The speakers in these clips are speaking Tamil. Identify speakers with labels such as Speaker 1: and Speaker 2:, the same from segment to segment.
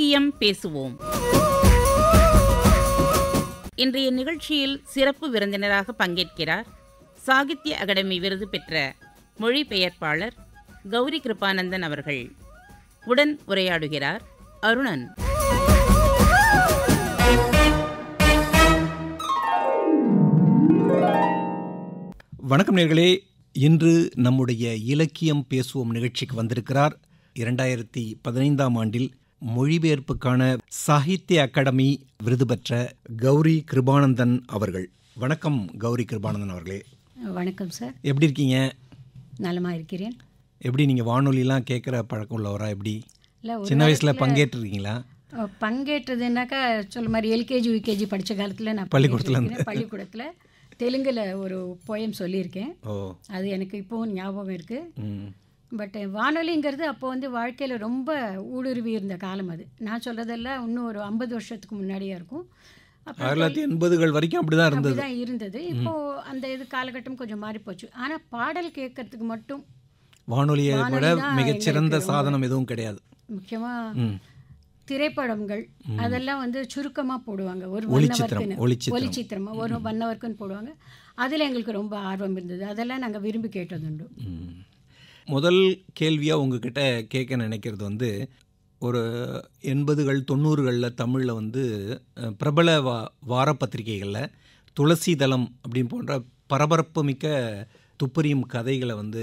Speaker 1: இலக்கியம் பேசுவோம் இன்றைய நிகழ்ச்சியில் சிறப்பு விருந்தினராக பங்கேற்கிறார் சாகித்ய அகாடமி விருது பெற்ற மொழிபெயர்ப்பாளர் கௌரி கிருபானந்தன் அவர்கள் உடன் உரையாடுகிறார் அருணன்
Speaker 2: வணக்கம் நேர்களே இன்று நம்முடைய இலக்கியம் பேசுவோம் நிகழ்ச்சிக்கு வந்திருக்கிறார் இரண்டாயிரத்தி பதினைந்தாம் ஆண்டில் மொழிபெயர்ப்புக்கான சாகித்ய அகாடமி விருது பெற்ற கௌரி கிருபானந்தன் அவர்கள் வணக்கம் கௌரி கிருபானந்தன் அவர்களே
Speaker 3: வணக்கம் சார்
Speaker 2: எப்படி இருக்கீங்க
Speaker 3: நலமாக இருக்கிறேன்
Speaker 2: எப்படி நீங்கள் வானொலிலாம் கேட்குற பழக்கம் உள்ளவரா எப்படி
Speaker 3: இல்லை ஒரு
Speaker 2: சின்ன வயசில் பங்கேற்றிருக்கீங்களா
Speaker 3: அஹ், பங்கேற்றதுனாக்கா சொல்ல மாதிரி எல்கேஜி யூகேஜி படித்த காலத்தில் நான்
Speaker 2: பள்ளிக்கூடத்துல
Speaker 3: பங்கேற்றிருக்கிறேன். பள்ளிக்கூடத்தில் தெலுங்கில் ஒரு போயம் சொல்லியிருக்கேன்
Speaker 2: ஓ
Speaker 3: அது எனக்கு இப்போவும் ஞாபகம் இருக்குது
Speaker 2: ம்
Speaker 3: பட் வானொலிங்கிறது அப்போ வந்து வாழ்க்கையில் ரொம்ப ஊடுருவி இருந்த காலம் அது நான் சொல்கிறதெல்லாம் இன்னும் ஒரு ஐம்பது வருஷத்துக்கு முன்னாடியே இருக்கும் அப்போ
Speaker 2: ஆயிரத்தி தொள்ளாயிரத்தி எண்பதுகள் வரைக்கும் அப்படி தான் இருந்தது
Speaker 3: அப்படிதான் இருந்தது இப்போ அந்த இது காலகட்டம் கொஞ்சம் மாறி போச்சு ஆனால் பாடல் கேட்கறதுக்கு மட்டும்
Speaker 2: வானொலியை விட
Speaker 3: வானொலி தான்
Speaker 2: மிகச்சிறந்த
Speaker 3: எங்களுக்கு
Speaker 2: சாதனம் எதுவும் கிடையாது
Speaker 3: முக்கியமாக
Speaker 2: ம்
Speaker 3: திரைப்படங்கள் அதெல்லாம் வந்து சுருக்கமா போடுவாங்க ஒரு
Speaker 2: ஒளிச்சித்திரம்,
Speaker 3: ஒன்
Speaker 2: ஒளிச்சித்திரம்.
Speaker 3: ஒளிச்சித்திரமா ஒரு ஒன் ஹவருக்குன்னு போடுவாங்க அதில் எங்களுக்கு ரொம்ப ஆர்வம் இருந்தது அதெல்லாம் நாங்கள் விரும்பி கேட்டதுண்டு
Speaker 2: ம். முதல் கேள்வியாக உங்ககிட்ட கேட்க நினைக்கிறது வந்து ஒரு எண்பதுகள் தொண்ணூறுகளில் தமிழில் வந்து அஹ், பிரபல வா வார பத்திரிகைகளில் துளசி தளம் அப்படின்னு போன்ற பரபரப்பு மிக்க துப்பறியும் கதைகளை வந்து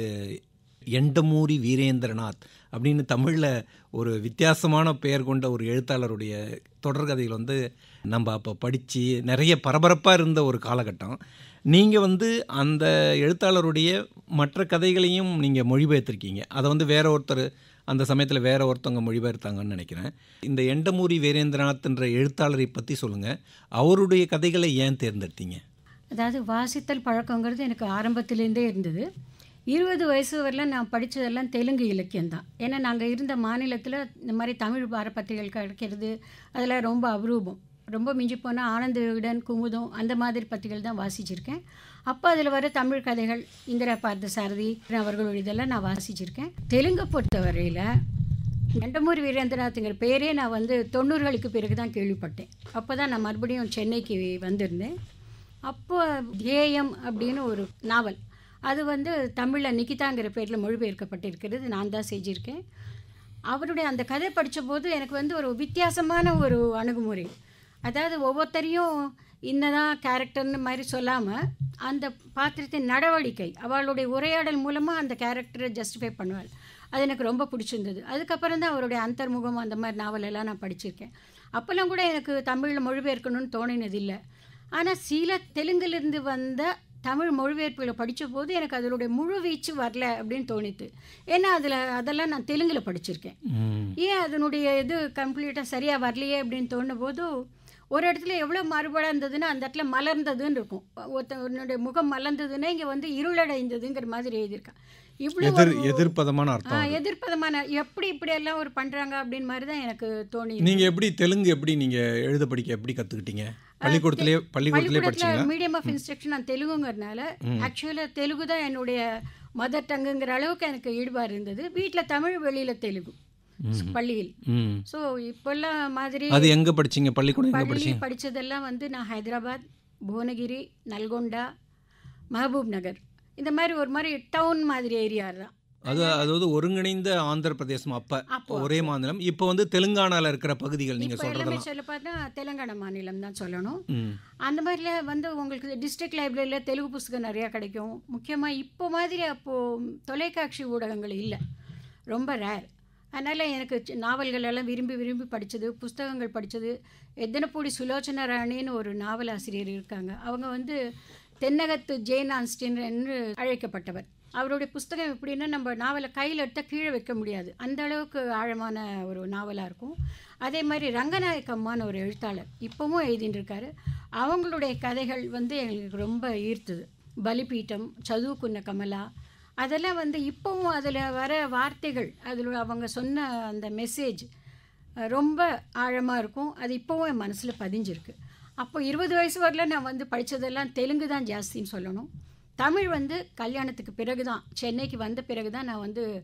Speaker 2: எண்டமூரி வீரேந்திரநாத் அப்படின்னு தமிழில் ஒரு வித்தியாசமான பெயர் கொண்ட ஒரு எழுத்தாளருடைய தொடர்கதைகள் வந்து நம்ம அப்போ படித்து நிறைய பரபரப்பாக இருந்த ஒரு காலகட்டம் நீங்கள் வந்து அந்த எழுத்தாளருடைய மற்ற கதைகளையும் நீங்கள் மொழிபெயர்த்திருக்கீங்க அதை வந்து வேற ஒருத்தர் அந்த சமயத்தில் வேற ஒருத்தவங்க மொழிபெயர்த்தாங்கன்னு நினைக்கிறேன் இந்த எண்டமூரி வீரேந்திரநாத் என்ற எழுத்தாளரை பற்றி சொல்லுங்கள் அவருடைய கதைகளை ஏன் தேர்ந்தெடுத்தீங்க
Speaker 3: அதாவது வாசித்தல் பழக்கங்கிறது எனக்கு ஆரம்பத்திலேருந்தே இருந்தது இருபது வயசு வரலாம் நான் படித்ததெல்லாம் தெலுங்கு இலக்கியம் தான் ஏன்னா நாங்கள் இருந்த மாநிலத்தில் இந்த மாதிரி தமிழ் வார பத்திரிகைகள் கிடைக்கிறது அதெல்லாம் ரொம்ப அபரூபம் ரொம்ப மிஞ்சி போனால் ஆனந்த விகடன் குமுதம் அந்த மாதிரி பத்திரிகைகள் தான் வாசிச்சிருக்கேன் அப்போ அதில் வர தமிழ் கதைகள் இந்திரா பார்த்த சாரதி அவர்களுடைய இதெல்லாம் நான் வாசிச்சிருக்கேன் தெலுங்கை பொறுத்தவரையில் எண்டமூரி வீரேந்திரநாத்ங்கிற பேரே நான் வந்து தொண்ணூறுகளுக்கு பிறகு தான் கேள்விப்பட்டேன் அப்போ தான் நான் மறுபடியும் சென்னைக்கு வந்திருந்தேன் அப்போ ஏஎம் அப்படின்னு ஒரு நாவல் அது வந்து தமிழில் நிகிதாங்கிற பேரில் மொழிபெயர்க்கப்பட்டிருக்கிறது நான் தான் செஞ்சுருக்கேன் அவருடைய அந்த கதை படித்த போது எனக்கு வந்து ஒரு வித்தியாசமான ஒரு அணுகுமுறை அதாவது ஒவ்வொருத்தரையும் இன்னதான் கேரக்டர்னு மாதிரி சொல்லாமல் அந்த பாத்திரத்தின் நடவடிக்கை அவளுடைய உரையாடல் மூலமாக அந்த கேரக்டரை ஜஸ்டிஃபை பண்ணுவாள் அது எனக்கு ரொம்ப பிடிச்சிருந்தது அதுக்கப்புறம் தான் அவருடைய அந்தர்முகம் அந்த மாதிரி நாவல் எல்லாம் நான் படிச்சிருக்கேன் அப்போல்லாம் கூட எனக்கு தமிழில் மொழிபெயர்க்கணும்னு தோணினது இல்லை ஆனால் சில தெலுங்குலேருந்து வந்த தமிழ் மொழிபெயர்ப்புகளை படித்த போது எனக்கு அதனுடைய முழு வீச்சு வரல அப்படின்னு தோணித்து ஏன்னா அதில் அதெல்லாம் நான் தெலுங்கில் படிச்சிருக்கேன்
Speaker 2: ம்
Speaker 3: ஏன் அதனுடைய இது கம்ப்ளீட்டாக சரியாக வரலையே அப்படின்னு தோணும் போது ஒரு இடத்துல எவ்வளோ மாறுபாடாக இருந்ததுன்னா அந்த இடத்துல மலர்ந்ததுன்னு இருக்கும் ஒருத்தனுடைய முகம் மலர்ந்ததுன்னா இங்கே வந்து இருளடைந்ததுங்கிற மாதிரி எழுதியிருக்கான் இவ்வளோ
Speaker 2: எதிர் எதிர்ப்பதமான அர்த்தம் அது.
Speaker 3: எதிர்ப்பதமான எப்படி இப்படி எல்லாம் ஒரு பண்ணுறாங்க அப்படின்னு மாதிரி தான் எனக்கு தோணி
Speaker 2: நீங்க எப்படி தெலுங்கு எப்படி நீங்க எழுத படிக்க எப்படி கத்துக்கிட்டீங்க பள்ளிக்கூடத்திலே பள்ளிக்கூடத்திலே படிச்சீங்களா
Speaker 3: பள்ளிக்கூடத்தில் மீடியம் ஆஃப் இன்ஸ்ட்ரக்ஷன் நான் தெலுங்குங்கிறனால ஆக்சுவலாக தெலுங்கு தான் என்னுடைய மதர் டங்குங்கிற அளவுக்கு எனக்கு ஈடுபாடு இருந்தது வீட்டில் தமிழ் வெளியில் தெலுங்கு பள்ளியில்
Speaker 2: ம்
Speaker 3: ஸோ இப்போல்லாம் மாதிரி
Speaker 2: அது எங்க படிச்சீங்க பள்ளிக்கூடம் எங்க
Speaker 3: பள்ளி
Speaker 2: படிச்சீங்க
Speaker 3: படித்ததெல்லாம் வந்து நான் ஹைதராபாத் புவனகிரி நல்கொண்டா மஹபூப் நகர் இந்த மாதிரி ஒரு மாதிரி டவுன் மாதிரி ஏரியா தான்
Speaker 2: அது அதாவது ஒருங்கிணைந்த ஆந்திர பிரதேசம் அப்ப
Speaker 3: அப்போ
Speaker 2: ஒரே மாநிலம் இப்போ வந்து தெலுங்கானால இருக்கிற பகுதிகள் நீங்க
Speaker 3: இப்போ எல்லாமே
Speaker 2: சொல்றதெல்லாம்
Speaker 3: சொல்ல பார்த்தா தெலுங்கானா மாநிலம் தான் சொல்லணும்
Speaker 2: ம்
Speaker 3: அந்த மாதிரில வந்து உங்களுக்கு டிஸ்ட்ரிக்ட் லைப்ரரியில் தெலுங்கு புஸ்தகம் நிறையா கிடைக்கும் முக்கியமாக இப்போ மாதிரி அப்போது தொலைக்காட்சி ஊடகங்கள் இல்லை ரொம்ப ரேர் அதனால் எனக்கு சி- நாவல்கள் எல்லாம் விரும்பி விரும்பி படித்தது புஸ்தகங்கள் படித்தது எத்தனைப்பூடி சுலோச்சன ராணின்னு ஒரு நாவல் ஆசிரியர் இருக்காங்க அவங்க வந்து தென்னகத்து ஜெயின் ஆன்ஸ்டின் என்று அழைக்கப்பட்டவர் அவருடைய புஸ்தகம் எப்படின்னா நம்ம நாவலை கையில் எடுத்தால் கீழே வைக்க முடியாது அந்த அளவுக்கு ஆழமான ஒரு நாவலாக இருக்கும் அதே மாதிரி ரங்கநாயக்க அம்மான்னு ஒரு எழுத்தாளர் இப்போவும் எழுதிட்டு இருக்காரு அவங்களுடைய கதைகள் வந்து எங்களுக்கு ரொம்ப ஈர்த்தது பலிபீட்டம் சதுவுக்குன்ன கமலா அதெல்லாம் வந்து இப்போவும் அதில் வர வார்த்தைகள் அதில் அவங்க சொன்ன அந்த மெசேஜ் ரொம்ப ஆழமாக இருக்கும் அது இப்போவும் என் மனசில் பதிஞ்சிருக்கு அப்போ இருபது வயசு வரல நான் வந்து படித்ததெல்லாம் தெலுங்கு தான் ஜாஸ்தின்னு சொல்லணும் தமிழ் வந்து கல்யாணத்துக்கு பிறகு தான் சென்னைக்கு வந்த பிறகு தான் நான் வந்து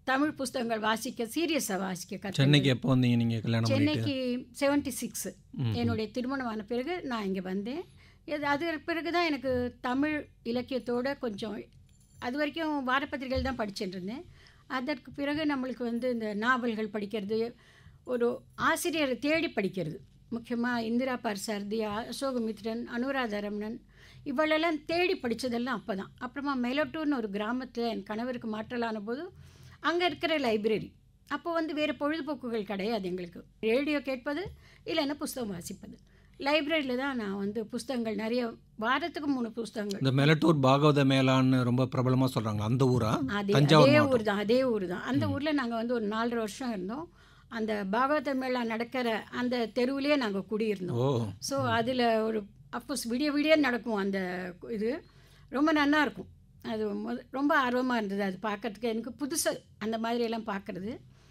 Speaker 3: தமிழ் புஸ்தகங்கள் வாசிக்க சீரியஸாக வாசிக்க கற்று
Speaker 2: சென்னைக்கு எப்போ வந்தீங்க நீங்கள் கல்யாணம் பண்ணிட்டு
Speaker 3: சென்னைக்கு செவன்ட்டி சிக்ஸ் என்னுடைய திருமணமான பிறகு நான் இங்கே வந்தேன் இது அது பிறகு தான் எனக்கு தமிழ் இலக்கியத்தோட கொஞ்சம் அது வரைக்கும் வாரப்பத்திரிகைகள் தான் படிச்சுட்டு இருந்தேன் அதற்கு பிறகு நம்மளுக்கு வந்து இந்த நாவல்கள் படிக்கிறது ஒரு ஆசிரியரை தேடி படிக்கிறது முக்கியமாக இந்திரா பார்சாரதி அசோகமித்ரன் அனுராதா ரமணன் இவளெல்லாம் தேடி படித்ததெல்லாம் அப்போ தான் அப்புறமா மெலட்டூர்னு ஒரு கிராமத்தில் என் கணவருக்கு மாற்றலான போது அங்கே இருக்கிற லைப்ரரி அப்போ வந்து வேறு பொழுதுபோக்குகள் கிடையாது எங்களுக்கு ரேடியோ கேட்பது இல்லைன்னா புஸ்தகம் வாசிப்பது லைப்ரரியில் தான் நான் வந்து புஸ்தகங்கள் நிறைய வாரத்துக்கு மூணு புஸ்தகங்கள்
Speaker 2: இந்த மெலட்டூர் பாகவத மேலான்னு ரொம்ப பிரபலமாக சொல்கிறாங்க அந்த ஊரா
Speaker 3: அதே
Speaker 2: தஞ்சாவூர்
Speaker 3: அதே
Speaker 2: மாவட்டம்.
Speaker 3: ஊர் தான் அதே ஊர் தான் அந்த ஊரில் நாங்கள் வந்து ஒரு நாலரை வருஷம் இருந்தோம் அந்த பாகவத மேளா நடக்கிற அந்த தெருவுலேயே நாங்கள் குடியிருந்தோம்
Speaker 2: ஓ
Speaker 3: ஸோ அதில் ஒரு அஃப்கோர்ஸ் விடிய விடிய நடக்கும் அந்த இது ரொம்ப நல்லா இருக்கும் அது மொத ரொம்ப ஆர்வமாக இருந்தது அது பார்க்கறதுக்கு எனக்கு புதுசு அந்த மாதிரியெல்லாம் பார்க்குறது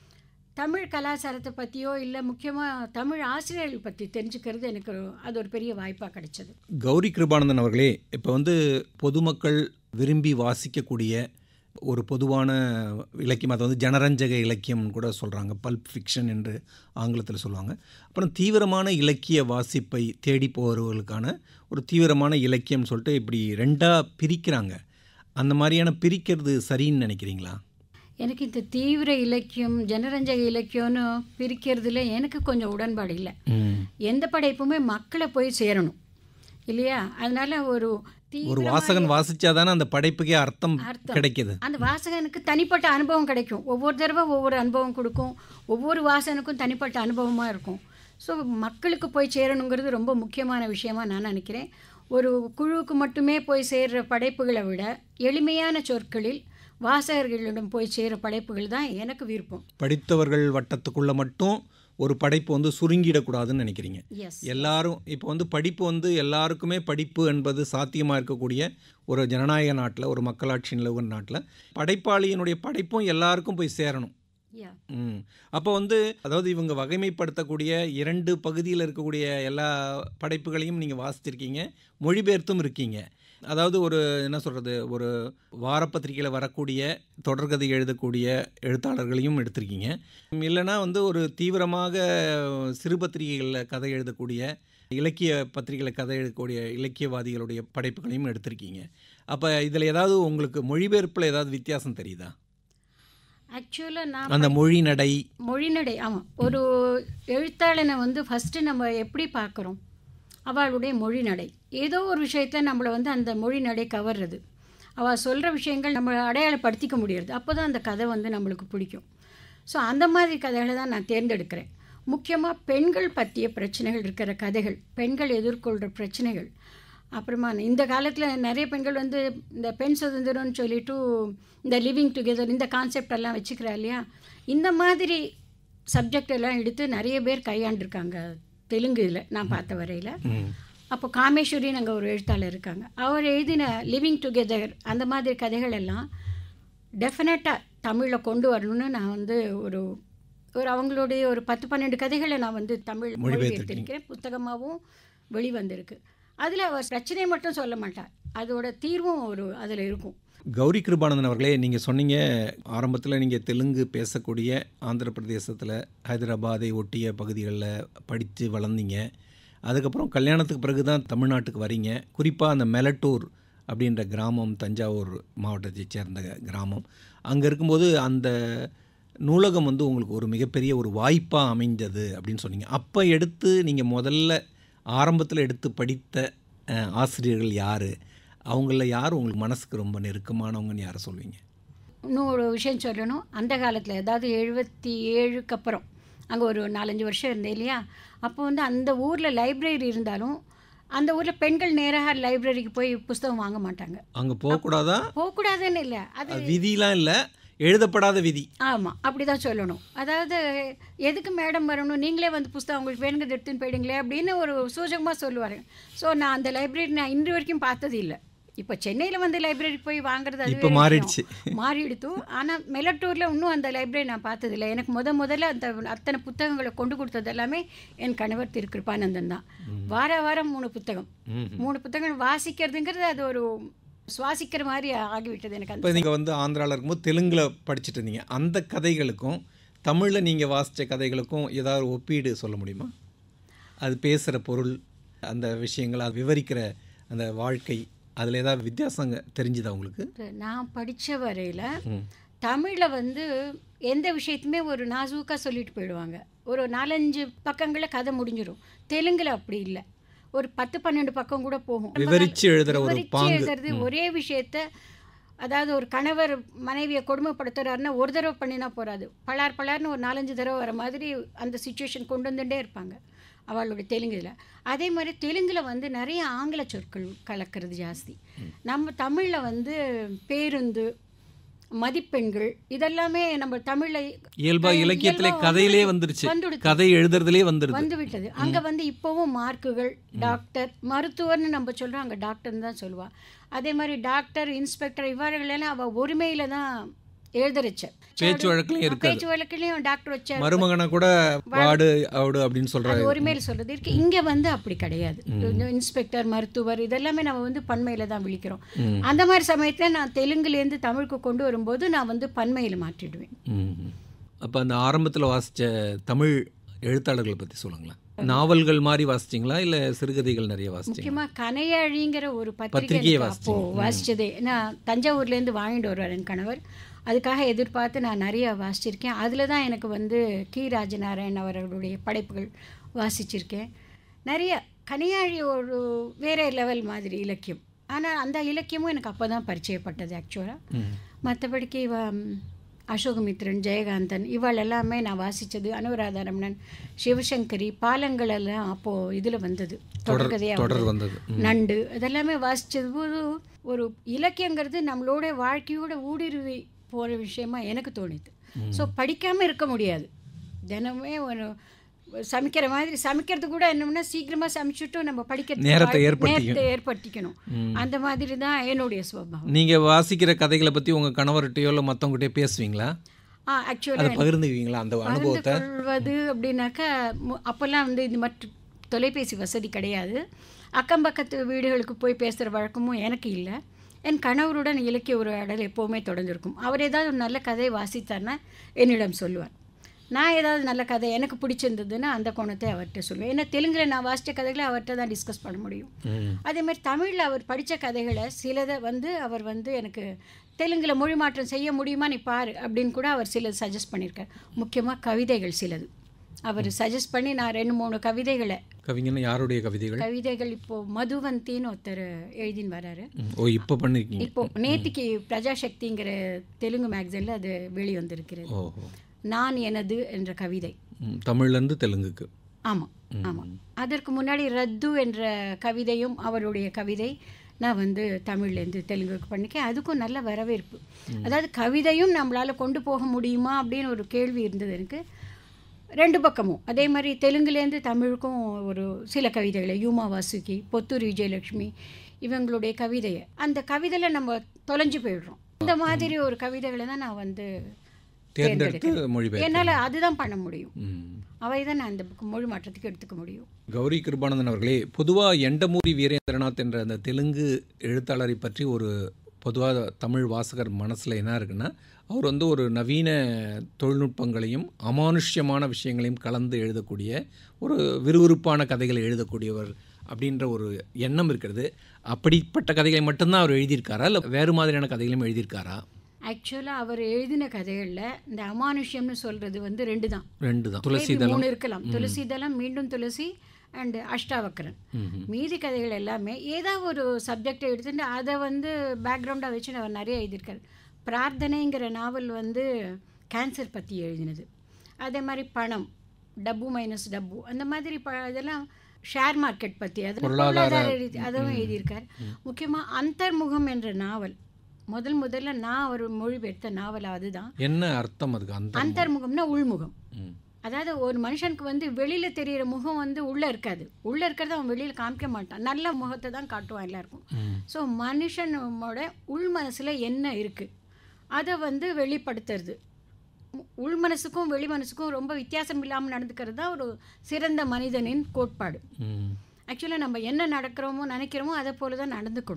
Speaker 3: தமிழ் கலாச்சாரத்தை பற்றியோ இல்லை முக்கியமாக தமிழ் ஆசிரியர்கள் பற்றி தெரிஞ்சுக்கிறது எனக்கு ஒரு- அது ஒரு பெரிய வாய்ப்பாக கிடைச்சது
Speaker 2: கௌரி கிருபானந்தன் அவர்களே இப்போ வந்து பொதுமக்கள் விரும்பி வாசிக்கக்கூடிய ஒரு பொதுவான இலக்கியம் அதை வந்து ஜனரஞ்சக இலக்கியம்னு கூட சொல்கிறாங்க பல்ப் ஃபிக்ஷன் என்று ஆங்கிலத்தில் சொல்லுவாங்க அப்புறம் தீவிரமான இலக்கிய வாசிப்பை தேடி போகிறவர்களுக்கான ஒரு தீவிரமான இலக்கியம்னு சொல்லிட்டு இப்படி ரெண்டாக பிரிக்கிறாங்க அந்த மாதிரியான பிரிக்கிறது சரின்னு நினைக்கிறீங்களா
Speaker 3: எனக்கு இந்த தீவிர இலக்கியம் ஜனரஞ்சக இலக்கியம்னு பிரிக்கிறதுல எனக்கு கொஞ்சம் உடன்பாடு இல்லை
Speaker 2: ம்
Speaker 3: எந்த படைப்புமே மக்களை போய் சேரணும் இல்லையா அதனால ஒரு
Speaker 2: ஒரு
Speaker 3: தீவிரமா
Speaker 2: வாசகன் வாசிச்சாதானே அந்த படைப்புக்கே அர்த்தம்
Speaker 3: அர்த்தம்.
Speaker 2: கிடைக்குது
Speaker 3: அந்த வாசகனுக்கு தனிப்பட்ட அனுபவம் கிடைக்கும் ஒவ்வொரு தடவை ஒவ்வொரு அனுபவம் கொடுக்கும் ஒவ்வொரு வாசகனுக்கும் தனிப்பட்ட அனுபவமாக இருக்கும் ஸோ மக்களுக்கு போய் சேரணுங்கிறது ரொம்ப முக்கியமான விஷயமா நான் நினைக்கிறேன் ஒரு குழுவுக்கு மட்டுமே போய் சேர்ற படைப்புகளை விட எளிமையான சொற்களில் வாசகர்களிடம் போய் சேர படைப்புகள் தான் எனக்கு விருப்பம்
Speaker 2: படித்தவர்கள் வட்டத்துக்குள்ள மட்டும் ஒரு படைப்பு வந்து சுருங்கிடக்கூடாதுன்னு நினைக்கிறீங்க
Speaker 3: எஸ்
Speaker 2: எல்லாரும் இப்போ வந்து படிப்பு வந்து எல்லாருக்குமே படிப்பு என்பது சாத்தியமாக இருக்கக்கூடிய ஒரு ஜனநாயக நாட்டில் ஒரு மக்களாட்சி நிலவுகிற நாட்டில் படைப்பாளியினுடைய படைப்பும் எல்லாருக்கும் போய் சேரணும்
Speaker 3: யா
Speaker 2: ம் அப்போ வந்து அதாவது இவங்க வகைமைப்படுத்தக்கூடிய இரண்டு பகுதியில் இருக்கக்கூடிய எல்லா படைப்புகளையும் நீங்கள் வாசிச்சிருக்கீங்க மொழிபெயர்த்தும் இருக்கீங்க அதாவது ஒரு என்ன சொல்கிறது ஒரு வாரப்பத்திரிகையில் வரக்கூடிய தொடர்கதை எழுதக்கூடிய எழுத்தாளர்களையும் எடுத்திருக்கீங்க இல்லைன்னா வந்து ஒரு தீவிரமாக சிறு பத்திரிகைகளில் கதை எழுதக்கூடிய இலக்கிய பத்திரிகையில் கதை எழுதக்கூடிய இலக்கியவாதிகளுடைய படைப்புகளையும் எடுத்திருக்கீங்க அப்போ இதில் ஏதாவது உங்களுக்கு மொழிபெயர்ப்பில் ஏதாவது வித்தியாசம் தெரியுதா
Speaker 3: ஆக்சுவலாக நான்
Speaker 2: அந்த மொழி நடை
Speaker 3: மொழிநடை ஆமாம் ஒரு எழுத்தாளனை வந்து ஃபஸ்ட்டு நம்ம எப்படி பார்க்குறோம் அவளுடைய மொழிநடை ஏதோ ஒரு விஷயத்தில் நம்மளை வந்து அந்த மொழிநடை கவர்றது அவள் சொல்கிற விஷயங்கள் நம்ம அடையாளப்படுத்திக்க முடியாது அப்போ தான் அந்த கதை வந்து நம்மளுக்கு பிடிக்கும் ஸோ அந்த மாதிரி கதைகளை தான் நான் தேர்ந்தெடுக்கிறேன் முக்கியமாக பெண்கள் பற்றிய பிரச்சனைகள் இருக்கிற கதைகள் பெண்கள் எதிர்கொள்கிற பிரச்சனைகள் அப்புறமா இந்த காலத்தில் நிறைய பெண்கள் வந்து இந்த பெண் சுதந்திரம்னு சொல்லிட்டு இந்த லிவிங் டுகெதர் இந்த கான்செப்ட் எல்லாம் வச்சுக்கிறா இல்லையா இந்த மாதிரி சப்ஜெக்ட் எல்லாம் எடுத்து நிறைய பேர் கையாண்டிருக்காங்க தெலுங்கு இதில் நான் பார்த்த வரையில்
Speaker 2: ம்
Speaker 3: அப்போ காமேஸ்வரின்னு அங்கே ஒரு எழுத்தாளர் இருக்காங்க அவர் எழுதின லிவிங் டுகெதர் அந்த மாதிரி கதைகள் எல்லாம் டெஃபினட்டாக தமிழில் கொண்டு வரணும்னு நான் வந்து ஒரு ஒரு அவங்களுடைய ஒரு பத்து பன்னெண்டு கதைகளை நான் வந்து தமிழ் மொழிபெயர்த்திருக்கிறேன் புத்தகமாகவும் வெளிவந்திருக்கு அதில் அவர் பிரச்சனையை மட்டும் சொல்ல மாட்டார் அதோட தீர்வும் ஒரு அதில் இருக்கும்
Speaker 2: கௌரி கிருபானந்தன் அவர்களே நீங்கள் சொன்னீங்க ஆரம்பத்தில் நீங்கள் தெலுங்கு பேசக்கூடிய ஆந்திர பிரதேசத்தில் ஹைதராபாத்தை ஒட்டிய பகுதிகளில் படித்து வளர்ந்தீங்க அதுக்கப்புறம் கல்யாணத்துக்கு பிறகு தான் தமிழ்நாட்டுக்கு வரீங்க குறிப்பாக அந்த மெலட்டூர் அப்படின்ற கிராமம் தஞ்சாவூர் மாவட்டத்தைச் சேர்ந்த கிராமம் அங்கே இருக்கும்போது அந்த நூலகம் வந்து உங்களுக்கு ஒரு மிகப்பெரிய ஒரு வாய்ப்பாக அமைஞ்சது அப்படின்னு சொன்னீங்க அப்போ எடுத்து நீங்கள் முதல்ல ஆரம்பத்தில் எடுத்து படித்த அஹ், ஆசிரியர்கள் யார் அவங்கள யார் உங்களுக்கு மனசுக்கு ரொம்ப நெருக்கமானவங்கன்னு யாரை சொல்வீங்க
Speaker 3: இன்னும் ஒரு விஷயம் சொல்லணும் அந்த காலத்தில் அதாவது எழுபத்தி ஏழுக்கு அப்புறம் அங்கே ஒரு நாலஞ்சு வருஷம் இருந்தேன் இல்லையா அப்போ வந்து அந்த ஊரில் லைப்ரரி இருந்தாலும் அந்த ஊரில் பெண்கள் நேராக லைப்ரரிக்கு போய் புஸ்தகம் வாங்க மாட்டாங்க
Speaker 2: அங்கே போகக்கூடாதா
Speaker 3: போகக்கூடாதுன்னு இல்லை அது
Speaker 2: அது விதிலாம் இல்லை எழுதப்படாத விதி
Speaker 3: ஆமாம் அப்படி தான் சொல்லணும் அதாவது எதுக்கு மேடம் வரணும் நீங்களே வந்து புஸ்தகம் உங்களுக்கு வேணுங்கிறது எடுத்துன்னு போயிடுங்களே அப்படின்னு ஒரு சூசகமாக சொல்லுவார் ஸோ நான் அந்த லைப்ரரி நான் இன்று வரைக்கும் பார்த்தது இல்லை இப்போ சென்னையில் வந்து லைப்ரரிக்கு போய் வாங்குறது அது
Speaker 2: இப்போ
Speaker 3: வேற
Speaker 2: மாறிடுச்சு.
Speaker 3: விஷயம். மாறிடுத்து ஆனால் மெலட்டூரில் இன்னும் அந்த லைப்ரரி நான் பார்த்ததில்லை எனக்கு முத முதல்ல அந்த அத்தனை புத்தகங்களை கொண்டு கொடுத்தது எல்லாமே என் கணவர் திரு கிருபானந்தன் தான் வார வாரம் மூணு புத்தகம்
Speaker 2: ம்
Speaker 3: மூணு புத்தகங்கள் வாசிக்கிறதுங்கிறது அது ஒரு சுவாசிக்கிற மாதிரி ஆகிவிட்டது எனக்கு
Speaker 2: இப்போ
Speaker 3: அந்த
Speaker 2: நீங்கள் வந்து ஆந்திராவில் இருக்கும்போது தெலுங்கில் படிச்சுட்டு இருந்தீங்க அந்த கதைகளுக்கும் தமிழில் நீங்கள் வாசித்த கதைகளுக்கும் ஏதாவது ஒப்பீடு சொல்ல முடியுமா அது பேசுகிற பொருள் அந்த விஷயங்கள் அது விவரிக்கிற அந்த வாழ்க்கை அதில் ஏதாவது வித்தியாசங்க தெரிஞ்சுதா உங்களுக்கு
Speaker 3: நான் படித்த வரையில் தமிழில் வந்து எந்த விஷயத்தையுமே ஒரு நாசூக்காக சொல்லிட்டு போயிடுவாங்க ஒரு நாலஞ்சு பக்கங்களில் கதை முடிஞ்சிடும் தெலுங்கில் அப்படி இல்லை ஒரு பத்து பன்னெண்டு பக்கம் கூட போகும்
Speaker 2: விவரிச்சு எழுதுற ஒரு
Speaker 3: விவரிச்சு
Speaker 2: பாங்கு.
Speaker 3: எழுதுறது ஒரே விஷயத்த அதாவது ஒரு கணவர் மனைவியை கொடுமைப்படுத்துறாருன்னா ஒரு தடவை பண்ணினா போறாது பலார் பலார்னு ஒரு நாலஞ்சு தடவை வர மாதிரி அந்த சுச்சுவேஷன் கொண்டு வந்துட்டே இருப்பாங்க அவளுடைய தெலுங்குல அதே மாதிரி தெலுங்கில் வந்து நிறைய ஆங்கில சொற்கள் கலக்கிறது ஜாஸ்தி நம்ம தமிழில் வந்து பேருந்து மதிப்பெண்கள் இதெல்லாமே நம்ம தமிழில்
Speaker 2: இயல்பா இலக்கியத்திலே கதையிலே வந்துருச்சு
Speaker 3: வந்துடுச்சு.
Speaker 2: கதை எழுதுறதுலே வந்துருது
Speaker 3: வந்து விட்டது அங்க வந்து இப்போவும் மார்க்குகள் டாக்டர் மருத்துவர்னு நம்ம சொல்றோம் அங்க டாக்டர்னு தான் சொல்லுவா அதே மாதிரி டாக்டர் இன்ஸ்பெக்டர் இவ்வாறுகளெல்லாம் அவ ஒருமையில தான் எழுதுறச்ச
Speaker 2: பேச்சு வழக்குலையும் இருக்காது
Speaker 3: பேச்சு வழக்குலயும் டாக்டர் வச்ச
Speaker 2: மருமகனை கூட வாடு அவுடு அப்படின்னு
Speaker 3: அது
Speaker 2: சொல்கிறாரு
Speaker 3: ஒருமையில சொல்றது இருக்கு இங்க வந்து அப்படி கிடையாது இந்த இன்ஸ்பெக்டர் மருத்துவர் இதெல்லாமே நம்ம வந்து பன்மையில தான் விழிக்கிறோம் அந்த மாதிரி சமயத்துல நான் தெலுங்குலேருந்து தமிழுக்கு கொண்டு வரும்போது நான் வந்து பன்மையில மாற்றிடுவேன்
Speaker 2: அப்போ அந்த ஆரம்பத்தில் வாசித்த தமிழ் எழுத்தாளர்களை பற்றி சொல்லுங்களேன் நாவல்கள் மாதிரி வாசிச்சிங்களா இல்லை சிறுகதைகள் நிறைய வாசிச்சிங்களா
Speaker 3: முக்கியமா கனையாழிங்கிற ஒரு பத்திரிகை
Speaker 2: பத்திரிகையை
Speaker 3: எனக்கு அப்போ வாசிச்சதே நான் தஞ்சாவூர்லேருந்து வாங்கிட்டு வருவார் என் கணவர் அதுக்காக எதிர்பார்த்து நான் நிறைய வாசிச்சிருக்கேன் அதில் தான் எனக்கு வந்து கி ராஜநாராயண் அவர்களுடைய படைப்புகள் வாசிச்சிருக்கேன் நிறைய கனியாழி ஒரு வேற லெவல் மாதிரி இலக்கியம் ஆனால் அந்த இலக்கியமும் எனக்கு அப்போ தான் பரிச்சயப்பட்டது ஆக்சுவலாக மற்றபடிக்கு இவ ம், அசோகமித்ரன் ஜெயகாந்தன் இவள் எல்லாமே நான் வாசித்தது அனுராதாரமணன் சிவசங்கரி பாலங்கள் எல்லாம் அப்போது இதில் வந்தது தொடர்கதையாக
Speaker 2: தொடர் வந்தது
Speaker 3: நண்டு இதெல்லாமே வாசிச்சது போது ஒரு இலக்கியங்கிறது நம்மளோட வாழ்க்கையோட ஊடுருவி போகிற விஷயமா எனக்கு தோணுது ஸோ படிக்காமல் இருக்க முடியாது தினமே ஒரு சமைக்கிற மாதிரி சமைக்கிறது கூட என்னம்னா சீக்கிரமாக சமைச்சுட்டு நம்ம படிக்கிறது
Speaker 2: நேரத்தை ஏற்படுத்திக்கணும்.
Speaker 3: நேரத்தை ஏற்படுத்திக்கணும் அந்த மாதிரி தான் என்னுடைய சுபாவம்
Speaker 2: நீங்கள் வாசிக்கிற கதைகளை பற்றி உங்கள் கணவர்கிட்டயோ இல்லை மற்றவங்ககிட்டயோ பேசுவீங்களா
Speaker 3: ஆ
Speaker 2: அதை
Speaker 3: ஆக்சுவலாக
Speaker 2: பகிர்ந்துக்குவீங்களா அந்த
Speaker 3: பகிர்ந்து
Speaker 2: அனுபவத்தை
Speaker 3: கொள்வது அப்படின்னாக்கா மு- அப்போல்லாம் வந்து இது மட்டும் தொலைபேசி வசதி கிடையாது அக்கம் பக்கத்து வீடுகளுக்கு போய் பேசுகிற வழக்கமும் எனக்கு இல்லை என் கணவருடன் இலக்கிய உரையாடல் எப்போவுமே தொடர்ந்திருக்கும் அவர் ஏதாவது ஒரு நல்ல கதையை வாசித்தார்னா என்னிடம் சொல்லுவார் நான் ஏதாவது நல்ல கதை எனக்கு பிடிச்சிருந்ததுன்னா அந்த கோணத்தை அவர்கிட்ட சொல்லுவேன் ஏன்னா தெலுங்கில் நான் வாசித்த கதைகளை அவர்கிட்ட தான் டிஸ்கஸ் பண்ண முடியும்
Speaker 2: ம்.
Speaker 3: அதே மாதிரி தமிழில் அவர் படித்த கதைகளை சிலதை வந்து அவர் வந்து எனக்கு தெலுங்கில் மொழி மாற்றம் செய்ய முடியுமா நீ பாரு அப்படின்னு கூட அவர் சிலது சஜஸ்ட் பண்ணியிருக்கார் முக்கியமாக கவிதைகள் சிலது அவர் சஜஸ்ட் பண்ணி நான் ரெண்டு மூணு கவிதைகளை
Speaker 2: கவிஞன்னு யாருடைய கவிதைகள்
Speaker 3: கவிதைகள் இப்போது மதுவந்தின்னு ஒருத்தர் எழுதின்னு வராரு
Speaker 2: ம். ஓ இப்போ பண்ணிருக்கீங்க
Speaker 3: இப்போ நேத்திக்கு பிரஜாசக்திங்கிற தெலுங்கு மேகசினில் அது வெளிவந்திருக்கிறது
Speaker 2: ஓஹோ
Speaker 3: நான் எனது என்ற கவிதை
Speaker 2: ம், தமிழ்லேருந்து தெலுங்குக்கு
Speaker 3: ஆமாம் ஆமாம் அதற்கு முன்னாடி ரத்து என்ற கவிதையும் அவருடைய கவிதை நான் வந்து தமிழ்லேருந்து தெலுங்குக்கு பண்ணிக்கேன் அதுக்கும் நல்ல வரவேற்பு அதாவது கவிதையும் நம்மளால் கொண்டு போக முடியுமா அப்படின்னு ஒரு கேள்வி இருந்தது எனக்கு ரெண்டு பக்கமும் அதே மாதிரி தெலுங்குலேருந்து தமிழுக்கும் ஒரு சில கவிதைகளை யூமா வாசுகி பொத்தூர் விஜயலட்சுமி இவங்களுடைய கவிதையை அந்த கவிதையில் நம்ம தொலைஞ்சு போயிடுறோம் இந்த மாதிரி ஒரு கவிதைகளை தான் நான் வந்து
Speaker 2: தேர்ந்தெடுத்து மொழிபெயர்ப்பு
Speaker 3: என்னால் அதுதான் பண்ண முடியும்
Speaker 2: ம்.
Speaker 3: அவை தான் நான் அந்த மொழி மாற்றத்துக்கு எடுத்துக்க முடியும்
Speaker 2: கௌரி கிருபானந்தன் அவர்களே பொதுவாக எண்டமூரி வீரேந்திரநாத் என்ற அந்த தெலுங்கு எழுத்தாளரை பற்றி ஒரு பொதுவாக தமிழ் வாசகர் மனசில் என்ன இருக்குன்னா அவர் வந்து ஒரு நவீன தொழில்நுட்பங்களையும் அமானுஷ்யமான விஷயங்களையும் கலந்து எழுதக்கூடிய ஒரு விறுவிறுப்பான கதைகளை எழுதக்கூடியவர் அப்படின்ற ஒரு எண்ணம் இருக்கிறது அப்படிப்பட்ட கதைகளை மட்டும்தான் அவர் எழுதியிருக்காரா இல்லை வேறு மாதிரியான கதைகளையும் எழுதியிருக்காரா
Speaker 3: ஆக்சுவலாக அவர் எழுதின கதைகளில் இந்த அமானுஷ்யம்னு சொல்கிறது வந்து ரெண்டு தான்
Speaker 2: ரெண்டு தான்
Speaker 3: Maybe
Speaker 2: துளசிதளம்
Speaker 3: மூணு இருக்கலாம் துளசி தளம் மீண்டும் துளசி அண்டு அஷ்டாவக்கரன்
Speaker 2: ம்ஹும்.
Speaker 3: மீதி கதைகள் எல்லாமே ஏதாவது ஒரு சப்ஜெக்டை எடுத்துட்டு அதை வந்து பேக்ரவுண்டாக வச்சு அவர் நிறைய எழுதியிருக்காரு பிரார்த்தனைங்கிற நாவல் வந்து கேன்சர் பற்றி எழுதினது அதே மாதிரி பணம் டப்பு மைனஸ் டப்பு அந்த மாதிரி ப இதெல்லாம் ஷேர் மார்க்கெட் பற்றி அது பொருளாதார ரீதி அதுவும் எழுதியிருக்கார் முக்கியமாக அந்தர்முகம் என்ற நாவல் முதல் முதல்ல நான் ஒரு மொழிபெயர்த்த நாவல் அதுதான்
Speaker 2: என்ன அர்த்தம் அதுக்கு அந்த
Speaker 3: அந்தர்முகம்னா உள்முகம்
Speaker 2: ம்.
Speaker 3: அதாவது ஒரு மனுஷனுக்கு வந்து வெளியில தெரியிற முகம் வந்து உள்ள இருக்காது உள்ள இருக்கிறத அவன் வெளியில காமிக்க மாட்டான் நல்ல முகத்தை தான் காட்டுவான் எல்லாருக்கும்
Speaker 2: ம்.
Speaker 3: ஸோ மனுஷனோட உள் மனசுல என்ன இருக்கு அதை வந்து வெளிப்படுத்துறது உ- உள் மனசுக்கும் வெளி மனசுக்கும் ரொம்ப வித்தியாசம் இல்லாமல் நடந்துக்கிறது தான் ஒரு சிறந்த மனிதனின் கோட்பாடு
Speaker 2: ம்.
Speaker 3: ஆக்சுவலாக நம்ம என்ன நடக்கிறோமோ நினைக்கிறோமோ அதை போல தான் நடந்துக்கணும்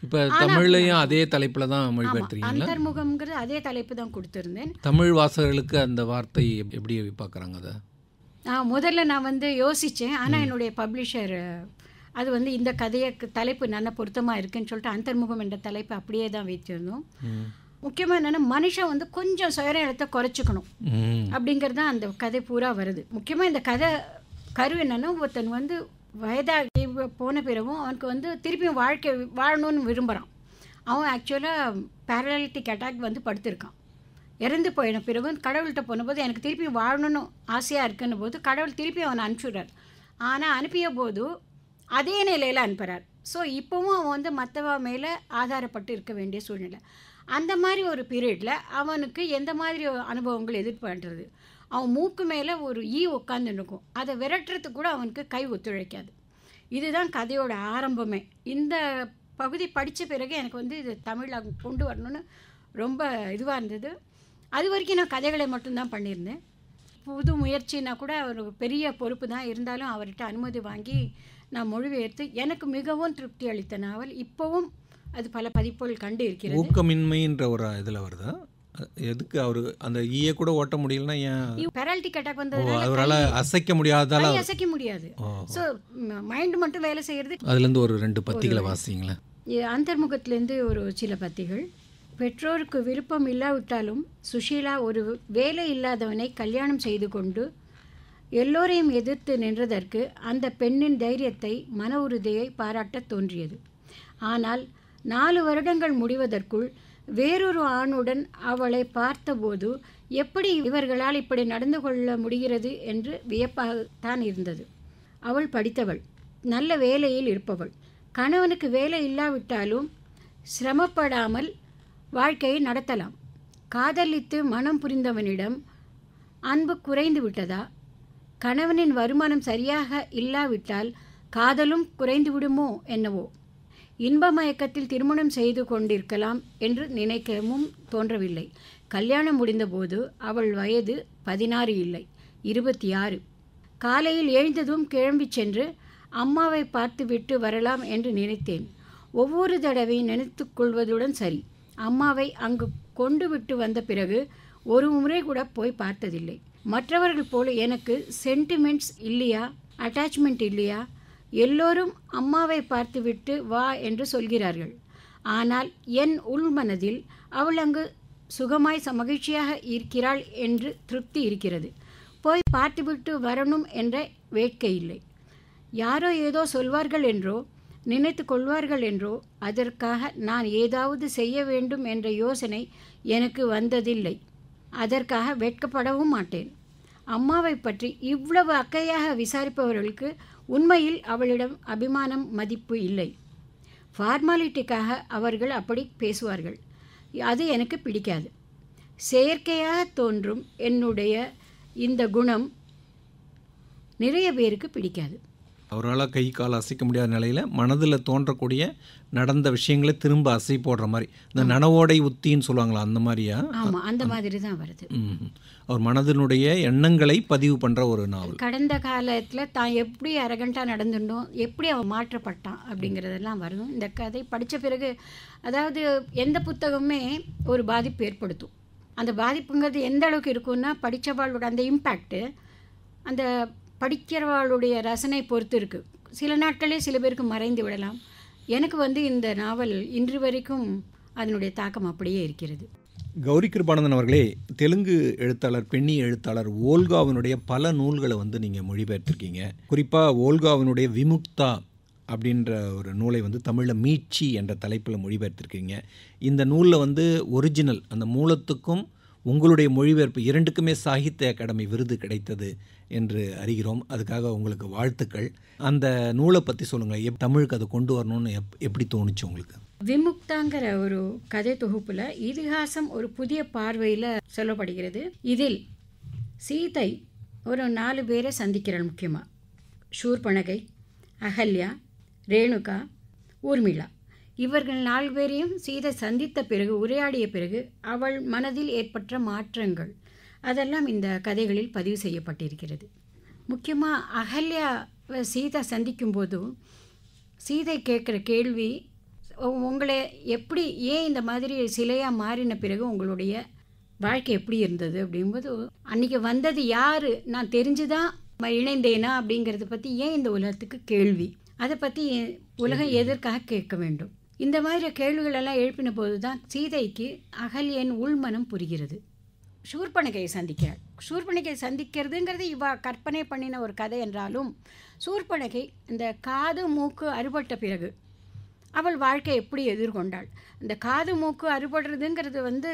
Speaker 2: இப்போ தமிழ்லையும் அதே தலைப்பில் தான் மொழிபெயர்த்துறீங்களா
Speaker 3: அந்தர்முகம்ங்கிறது அதே தலைப்பு தான் கொடுத்துருந்தேன்
Speaker 2: தமிழ் வாசகர்களுக்கு அந்த வார்த்தை எப்- எப்படி பார்க்குறாங்க அதை
Speaker 3: நான் முதல்ல நான் வந்து யோசித்தேன் ஆனால் என்னுடைய பப்ளிஷர் அது வந்து இந்த கதையை தலைப்பு நல்ல பொருத்தமாக இருக்குன்னு சொல்லிட்டு அந்தர்முகம் என்ற தலைப்பு அப்படியே தான் வைத்திருந்தோம்
Speaker 2: ம்.
Speaker 3: முக்கியமாக என்னென்னா மனுஷன் வந்து கொஞ்சம் சுயர இடத்தை குறைச்சிக்கணும்
Speaker 2: ம்
Speaker 3: அப்படிங்கிறது தான் அந்த கதை பூரா வருது முக்கியமாக இந்த கதை கரு என்னன்னா ஒருத்தன் வந்து வயதாகி போன பிறகும் அவனுக்கு வந்து திருப்பியும் வாழ்க்கை வாழணும்னு விரும்புகிறான் அவன் ஆக்சுவலாக பேரலிட்டிக் அட்டாக் வந்து படுத்திருக்கான் இறந்து போயின பிறகு கடவுள்கிட்ட போனபோது எனக்கு திருப்பி வாழணும்னு ஆசையாக இருக்குன்னு போது கடவுள் திருப்பி அவனை அனுப்பிச்சுடுறார் ஆனால் அனுப்பிய போது அதே நிலையில் அனுப்புகிறார் ஸோ இப்போவும் அவன் வந்து மற்றவ மேலே ஆதாரப்பட்டு இருக்க வேண்டிய சூழ்நிலை அந்த மாதிரி ஒரு பீரியடில் அவனுக்கு எந்த மாதிரி அனுபவங்கள் எதிர்பார்க்கிறது அவன் மூக்கு மேலே ஒரு ஈ உட்காந்து இருக்கும் அதை விரட்டுறதுக்கு கூட அவனுக்கு கை ஒத்துழைக்காது இதுதான் கதையோட ஆரம்பமே இந்த பகுதி படித்த பிறகு எனக்கு வந்து இது தமிழில் கொண்டு வரணும்னு ரொம்ப இதுவாக இருந்தது அது வரைக்கும் நான் கதைகளை மட்டும்தான் பண்ணியிருந்தேன் புது முயற்சினா கூட ஒரு பெரிய பொறுப்பு தான் இருந்தாலும் அவர்கிட்ட அனுமதி வாங்கி நான் மொழிபெயர்த்து எனக்கு மிகவும் திருப்தி அளித்த நாவல் இப்போவும் அது பல பதிப்புகள் கண்டு இருக்கிறது
Speaker 2: ஊக்கமின்மைன்ற ஒரு இதில் வருதா அ- எதுக்கு அவர் அந்த ஈயை கூட ஓட்ட முடியலன்னா ஏன்
Speaker 3: பெரால்டிக் அட்டாக்
Speaker 2: ஓ
Speaker 3: வந்ததுனால
Speaker 2: அவரால் அசைக்க முடியாதால
Speaker 3: கை அசைக்க முடியாது
Speaker 2: ஓ
Speaker 3: ஸோ மைண்ட் மட்டும் வேலை செய்கிறது
Speaker 2: அதுலேருந்து ஒரு ரெண்டு பத்திகளை வாசிங்களேன்
Speaker 3: அந்தர்முகத்திலேருந்து ஒரு சில பத்திகள் பெற்றோருக்கு விருப்பம் இல்லாவிட்டாலும் சுஷீலா ஒரு வேலை இல்லாதவனை கல்யாணம் செய்து கொண்டு எல்லோரையும் எதிர்த்து நின்றதற்கு அந்த பெண்ணின் தைரியத்தை மன உறுதியை பாராட்டத் தோன்றியது ஆனால் நாலு வருடங்கள் முடிவதற்குள் வேறொரு ஆணுடன் அவளை பார்த்தபோது எப்படி இவர்களால் இப்படி நடந்து கொள்ள முடிகிறது என்று வியப்பாகத்தான் இருந்தது அவள் படித்தவள் நல்ல வேலையில் இருப்பவள் கணவனுக்கு வேலை இல்லாவிட்டாலும் சிரமப்படாமல் வாழ்க்கையை நடத்தலாம் காதலித்து மனம் புரிந்தவனிடம் அன்பு குறைந்து விட்டதா கணவனின் வருமானம் சரியாக இல்லாவிட்டால் காதலும் குறைந்து விடுமோ என்னவோ இன்ப மயக்கத்தில் திருமணம் செய்து கொண்டிருக்கலாம் என்று நினைக்கவும் தோன்றவில்லை கல்யாணம் முடிந்தபோது அவள் வயது பதினாறு இல்லை இருபத்தி ஆறு காலையில் எழுந்ததும் கிளம்பிச் சென்று அம்மாவை பார்த்துவிட்டு வரலாம் என்று நினைத்தேன் ஒவ்வொரு தடவை நினைத்துக் கொள்வதுடன் சரி அம்மாவை அங்கு கொண்டு விட்டு வந்த பிறகு ஒரு முறை கூட போய் பார்த்ததில்லை மற்றவர்கள் போல எனக்கு சென்டிமெண்ட்ஸ் இல்லையா அட்டாச்மெண்ட் இல்லையா எல்லோரும் அம்மாவை பார்த்துவிட்டு வா என்று சொல்கிறார்கள் ஆனால் என் உள்மனதில் அவள் அங்கு சுகமாய் ச- மகிழ்ச்சியாக இருக்கிறாள் என்று திருப்தி இருக்கிறது போய் பார்த்துவிட்டு வரணும் என்ற வேட்கை இல்லை யாரோ ஏதோ சொல்வார்கள் என்றோ நினைத்து கொள்வார்கள் என்றோ அதற்காக நான் ஏதாவது செய்ய வேண்டும் என்ற யோசனை எனக்கு வந்ததில்லை அதற்காக வெட்கப்படவும் மாட்டேன் அம்மாவை பற்றி இவ்வளவு அக்கையாக விசாரிப்பவர்களுக்கு உண்மையில் அவளிடம் அபிமானம் மதிப்பு இல்லை ஃபார்மாலிட்டிக்காக அவர்கள் அப்படி பேசுவார்கள் அது எனக்கு பிடிக்காது செயற்கையாக தோன்றும் என்னுடைய இந்த குணம் நிறைய பேருக்கு பிடிக்காது
Speaker 2: அவரால் கை கால் அசைக்க முடியாத நிலையில் மனதில் தோன்றக்கூடிய நடந்த விஷயங்களை திரும்ப அசை போடுற மாதிரி இந்த நனவோடை உத்தின்னு சொல்லுவாங்களா அந்த மாதிரியா
Speaker 3: ஆமாம் அந்த மாதிரி தான் வருது
Speaker 2: ம். அவர் மனதினுடைய எண்ணங்களை பதிவு பண்ணுற ஒரு நாவல்
Speaker 3: கடந்த காலத்தில் தான் எப்படி அரகண்டாக நடந்துட்டோம் எப்படி அவன் மாற்றப்பட்டான் அப்படிங்கிறதெல்லாம் வரும் இந்த கதை படித்த பிறகு அதாவது எந்த புத்தகமே ஒரு பாதிப்பு ஏற்படுத்தும் அந்த பாதிப்புங்கிறது எந்த அளவுக்கு இருக்கும்னா படித்தவாளோட அந்த இம்பேக்ட்டு அந்த படிக்கிறவாளுடைய ரசனை பொறுத்து இருக்குது சில நாட்களே சில பேருக்கு மறைந்து விடலாம் எனக்கு வந்து இந்த நாவல் இன்று வரைக்கும் அதனுடைய தாக்கம் அப்படியே இருக்கிறது
Speaker 2: கௌரி கிருபானந்தன் அவர்களே தெலுங்கு எழுத்தாளர் பெண்ணி எழுத்தாளர் ஓல்காவினுடைய பல நூல்களை வந்து நீங்கள் மொழிபெயர்த்திருக்கீங்க குறிப்பாக ஓல்காவினுடைய விமுக்தா அப்படின்ற ஒரு நூலை வந்து தமிழில் மீட்சி என்ற தலைப்பில் மொழிபெயர்த்திருக்கீங்க இந்த நூலில் வந்து ஒரிஜினல் அந்த மூலத்துக்கும் உங்களுடைய மொழிபெயர்ப்பு இரண்டுக்குமே சாகித்ய அகாடமி விருது கிடைத்தது என்று அறிகிறோம் அதுக்காக உங்களுக்கு வாழ்த்துக்கள் அந்த நூலை பற்றி சொல்லுங்கள் எப் தமிழுக்கு அதை கொண்டு வரணும்னு எப் எப்படி தோணுச்சு உங்களுக்கு
Speaker 3: விமுக்தாங்கிற ஒரு கதை தொகுப்புல இதிகாசம் ஒரு புதிய பார்வையில் சொல்லப்படுகிறது இதில் சீதை ஒரு நாலு பேரை சந்திக்கிறாள் முக்கியமாக ஷூர்பனகை அகல்யா ரேணுகா ஊர்மிளா இவர்கள் நாலு பேரையும் சீதை சந்தித்த பிறகு உரையாடிய பிறகு அவள் மனதில் ஏற்பட்ட மாற்றங்கள் அதெல்லாம் இந்த கதைகளில் பதிவு செய்யப்பட்டிருக்கிறது முக்கியமாக அகல்யா சீதை சந்திக்கும்போது சீதை கேட்குற கேள்வி உ- உங்களை எப்படி ஏன் இந்த மாதிரி சிலையாக மாறின பிறகு உங்களுடைய வாழ்க்கை எப்படி இருந்தது அப்படிங்கும்போது அன்றைக்கி வந்தது யார் நான் தெரிஞ்சு தான் இணைந்தேனா அப்படிங்கிறத பற்றி ஏன் இந்த உலகத்துக்கு கேள்வி அதை பற்றி உலகம் எதற்காக கேட்க வேண்டும் இந்த மாதிரி கேள்விகளெல்லாம் எழுப்பின போது தான் சீதைக்கு அகல்யன் உள்மனம் புரிகிறது சூர்பனகையை சந்திக்கிறாள் சூர்பனகையை சந்திக்கிறதுங்கிறது இவ கற்பனை பண்ணின ஒரு கதை என்றாலும் சூர்பனகை இந்த காது மூக்கு அறுபட்ட பிறகு அவள் வாழ்க்கை எப்படி எதிர்கொண்டாள் இந்த காது மூக்கு அறுபடுறதுங்கிறது வந்து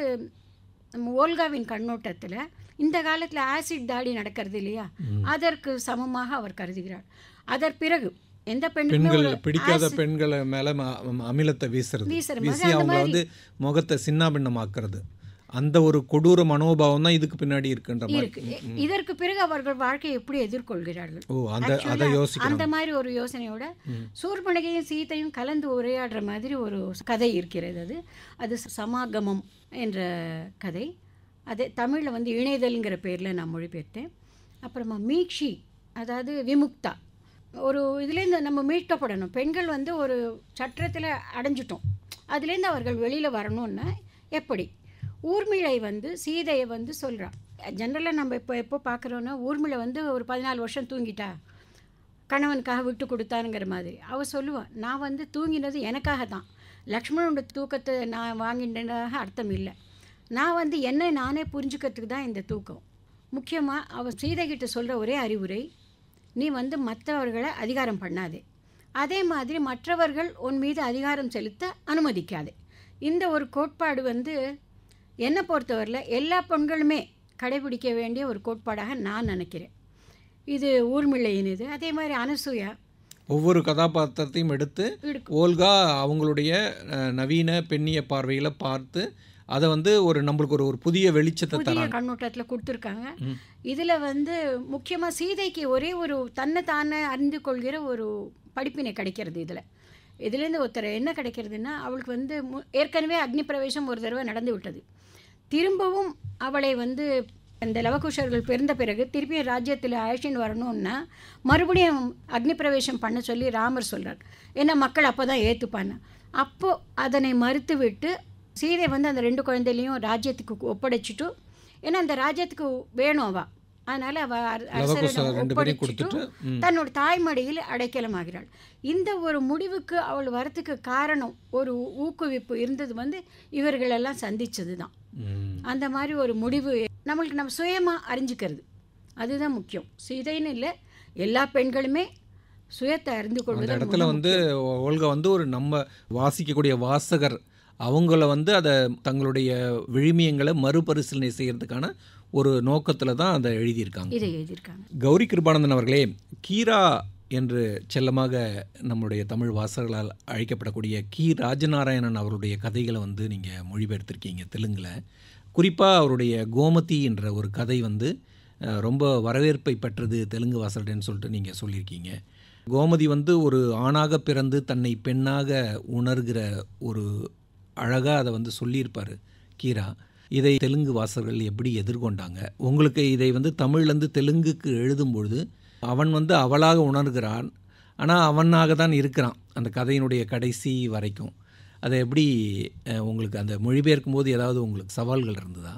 Speaker 3: நம்ம ஓல்காவின் கண்ணோட்டத்தில் இந்த காலத்தில் ஆசிட் தாடி நடக்கிறது இல்லையா அதற்கு சமமாக அவர் கருதுகிறார் அதற் பிறகு எந்த பெண்ணுமே
Speaker 2: பெண்கள்
Speaker 3: ஒரு
Speaker 2: பிடிக்காத
Speaker 3: acid-
Speaker 2: பெண்களை மேல ம- ம- அமிலத்தை வீசுறது
Speaker 3: வீசுற மாதிரி
Speaker 2: வீசி
Speaker 3: அந்த
Speaker 2: அவங்கள
Speaker 3: மாதிரி-
Speaker 2: வந்து முகத்தை சின்னாபின்னமாக்குறது அந்த ஒரு கொடூர மனோபாவம் தான் இதுக்கு பின்னாடி இருக்குன்ற மாதிரி
Speaker 3: இருக்கு இதற்கு பிறகு அவர்கள் வாழ்க்கையை எப்படி எதிர்கொள்கிறார்கள்
Speaker 2: ஓ அந்த
Speaker 3: Actually,
Speaker 2: அதை
Speaker 3: அந்த
Speaker 2: யோசிக்கணும்
Speaker 3: மாதிரி ஒரு யோசனையோட சூர்பனகையும் சீதையும் கலந்து உரையாடுற மாதிரி ஒரு கதை இருக்கிறது அது அது சமாகமம் என்ற கதை அது தமிழில் வந்து இணைதல்ங்கிற பேரில் நான் மொழிபெயர்த்தேன் அப்புறமா மீக்ஷி அதாவது விமுக்தா ஒரு இதுலேருந்து நம்ம மீட்கப்படணும் பெண்கள் வந்து ஒரு சட்டத்தில் அடைஞ்சிட்டோம் அதுலேருந்து அவர்கள் வெளியில் வரணும்னா எப்படி ஊர்மிளை வந்து சீதையை வந்து சொல்கிறான் ஜென்ரலாக நம்ம இப்போ எப்போ பார்க்குறோன்னா ஊர்மிளை வந்து ஒரு பதினாலு வருஷம் தூங்கிட்டா கணவனுக்காக விட்டு கொடுத்தாருங்கிற மாதிரி அவள் சொல்லுவாள் நான் வந்து தூங்கினது எனக்காக தான் லக்ஷ்மணனோட தூக்கத்தை நான் வாங்கினதாக அர்த்தம் இல்லை நான் வந்து என்னை நானே புரிஞ்சுக்கிறதுக்கு தான் இந்த தூக்கம் முக்கியமாக அவள் சீதைகிட்ட சொல்கிற ஒரே அறிவுரை நீ வந்து மற்றவர்களை அதிகாரம் பண்ணாதே அதே மாதிரி மற்றவர்கள் உன் மீது அதிகாரம் செலுத்த அனுமதிக்காதே இந்த ஒரு கோட்பாடு வந்து என்னை பொறுத்தவரையில் எல்லா பெண்களுமே கடைபிடிக்க வேண்டிய ஒரு கோட்பாடாக நான் நினைக்கிறேன் இது ஊர்மிளையின் இது அதே மாதிரி அனசூயா
Speaker 2: ஒவ்வொரு கதாபாத்திரத்தையும் எடுத்து
Speaker 3: இடுக்கு-
Speaker 2: ஓல்கா அவங்களுடைய அஹ், நவீன பெண்ணிய பார்வையில் பார்த்து அதை வந்து ஒரு நம்மளுக்கு ஒரு ஒரு புதிய வெளிச்சத்தை
Speaker 3: புதிய
Speaker 2: தராங்க
Speaker 3: கண்ணோட்டத்தில் கொடுத்துருக்காங்க
Speaker 2: ம்.
Speaker 3: இதில் வந்து முக்கியமாக சீதைக்கு ஒரே ஒரு தன்னை தானே அறிந்து கொள்கிற ஒரு படிப்பினை கிடைக்கிறது இதில் இதுலேருந்து ஒருத்தர் என்ன கிடைக்கிறதுன்னா அவளுக்கு வந்து மு- ஏற்கனவே அக்னி பிரவேசம் ஒரு தடவை நடந்து விட்டது திரும்பவும் அவளை வந்து இந்த லவகுஷர்கள் பிறந்த பிறகு திருப்பியும் ராஜ்யத்தில் அழைச்சின்னு வரணும்னா மறுபடியும் அக்னி பிரவேசம் பண்ண சொல்லி ராமர் சொல்றார் ஏன்னா மக்கள் அப்போ தான் ஏற்றுப்பாங்க அப்போது அதனை மறுத்துவிட்டு சீதை வந்து அந்த ரெண்டு குழந்தைகளையும் ராஜ்யத்துக்கு ஒப்படைச்சிட்டு ஏன்னா அந்த ராஜ்யத்துக்கு வேணும் அவ அதனால அவ அர-
Speaker 2: லவகுஷ
Speaker 3: அரசரிடம்
Speaker 2: ரெண்டு பேரையும்
Speaker 3: ஒப்படைச்சிட்டு
Speaker 2: கொடுத்துட்டு ம்.
Speaker 3: தன்னோட தாய்மடியில் அடைக்கலமாகிறாள் இந்த ஒரு முடிவுக்கு அவள் வரத்துக்கு காரணம் ஒரு ஊக்குவிப்பு இருந்தது வந்து இவர்களெல்லாம் சந்திச்சது தான்
Speaker 2: ம்.
Speaker 3: அந்த மாதிரி ஒரு முடிவு நம்மளுக்கு நம்ம சுயமாக அறிஞ்சிக்கிறது அதுதான் முக்கியம் சீதைன்னு இல்லை எல்லா பெண்களுமே சுயத்தை அறிந்து
Speaker 2: அந்த
Speaker 3: கொள்வது
Speaker 2: இடத்துல வந்து ஓல்கா வந்து ஒரு நம்ம வாசிக்கக்கூடிய வாசகர் அவங்கள வந்து அதை தங்களுடைய விழுமியங்களை மறுபரிசீலனை செய்யறதுக்கான ஒரு நோக்கத்தில் தான் அதை எழுதியிருக்காங்க
Speaker 3: இதை எழுதியிருக்காங்க
Speaker 2: கௌரி கிருபானந்தன் அவர்களே கீரா என்று செல்லமாக நம்முடைய தமிழ் வாசகர்களால் அழைக்கப்படக்கூடிய கி ராஜநாராயணன் அவருடைய கதைகளை வந்து நீங்கள் மொழிபெயர்த்திருக்கீங்க தெலுங்கில் குறிப்பாக அவருடைய கோமதி என்ற ஒரு கதை வந்து அஹ், ரொம்ப வரவேற்பை பெற்றது தெலுங்கு வாசகர்ன்னு சொல்லிட்டு நீங்கள் சொல்லியிருக்கீங்க கோமதி வந்து ஒரு ஆணாக பிறந்து தன்னை பெண்ணாக உணர்கிற ஒரு அழகாக அதை வந்து சொல்லியிருப்பார் கீரா இதை தெலுங்கு வாசகர்கள் எப்படி எதிர்கொண்டாங்க உங்களுக்கு இதை வந்து தமிழ்லேருந்து தெலுங்குக்கு எழுதும் பொழுது அவன் வந்து அவளாக உணர்கிறான் ஆனால் அவனாக தான் இருக்கிறான் அந்த கதையினுடைய கடைசி வரைக்கும் அதை எப்படி அஹ், உங்களுக்கு அந்த மொழிபெயர்க்கும் போது ஏதாவது உங்களுக்கு சவால்கள் இருந்ததா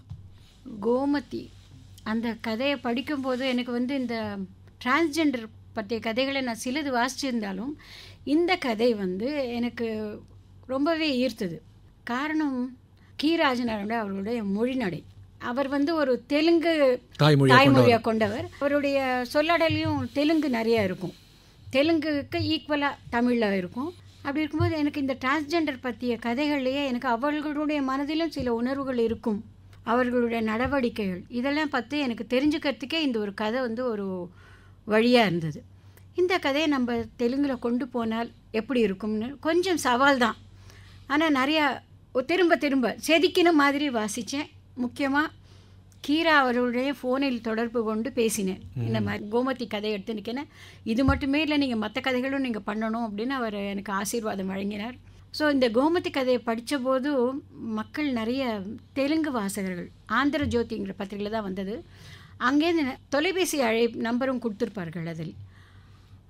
Speaker 3: கோமதி அந்த கதையை படிக்கும்போது எனக்கு வந்து இந்த டிரான்ஸ்ஜெண்டர் பற்றிய கதைகளை நான் சிலது வாசிச்சிருந்தாலும் இந்த கதை வந்து எனக்கு ரொம்பவே ஈர்த்தது காரணம் கீராஜனோட அவர்களுடைய மொழிநடை அவர் வந்து ஒரு தெலுங்கு
Speaker 2: தாய்மொழி
Speaker 3: தாய்மொழியாக கொண்டவர் அவருடைய சொல்லடலையும் தெலுங்கு நிறைய இருக்கும் தெலுங்குக்கு ஈக்குவலாக தமிழில் இருக்கும் அப்படி இருக்கும்போது எனக்கு இந்த டிரான்ஸ்ஜெண்டர் பற்றிய கதைகள்லேயே எனக்கு அவர்களுடைய மனதிலும் சில உணர்வுகள் இருக்கும் அவர்களுடைய நடவடிக்கைகள் இதெல்லாம் பார்த்து எனக்கு தெரிஞ்சுக்கிறதுக்கே இந்த ஒரு கதை வந்து ஒரு வழியாக இருந்தது இந்த கதையை நம்ம தெலுங்கில் கொண்டு போனால் எப்படி இருக்கும்னு கொஞ்சம் சவால் தான் ஆனால் நிறையா ஒ- திரும்ப திரும்ப செதுக்கின மாதிரி வாசித்தேன் முக்கியமாக கீரா அவர்களுடைய ஃபோனில் தொடர்பு கொண்டு பேசினேன் இந்த மாதிரி கோமதி கதை எடுத்து நிற்கிறேன் இது மட்டுமே இல்லை நீங்கள் மற்ற கதைகளும் நீங்கள் பண்ணணும் அப்படின்னு அவர் எனக்கு ஆசீர்வாதம் வழங்கினார் ஸோ இந்த கோமதி கதையை படித்த போது மக்கள் நிறைய தெலுங்கு வாசகர்கள் ஆந்திர ஜோதிங்கிற பத்திரிகையில் தான் வந்தது அங்கேருந்து ந- தொலைபேசி அழை நம்பரும் கொடுத்துருப்பார்கள் அதில்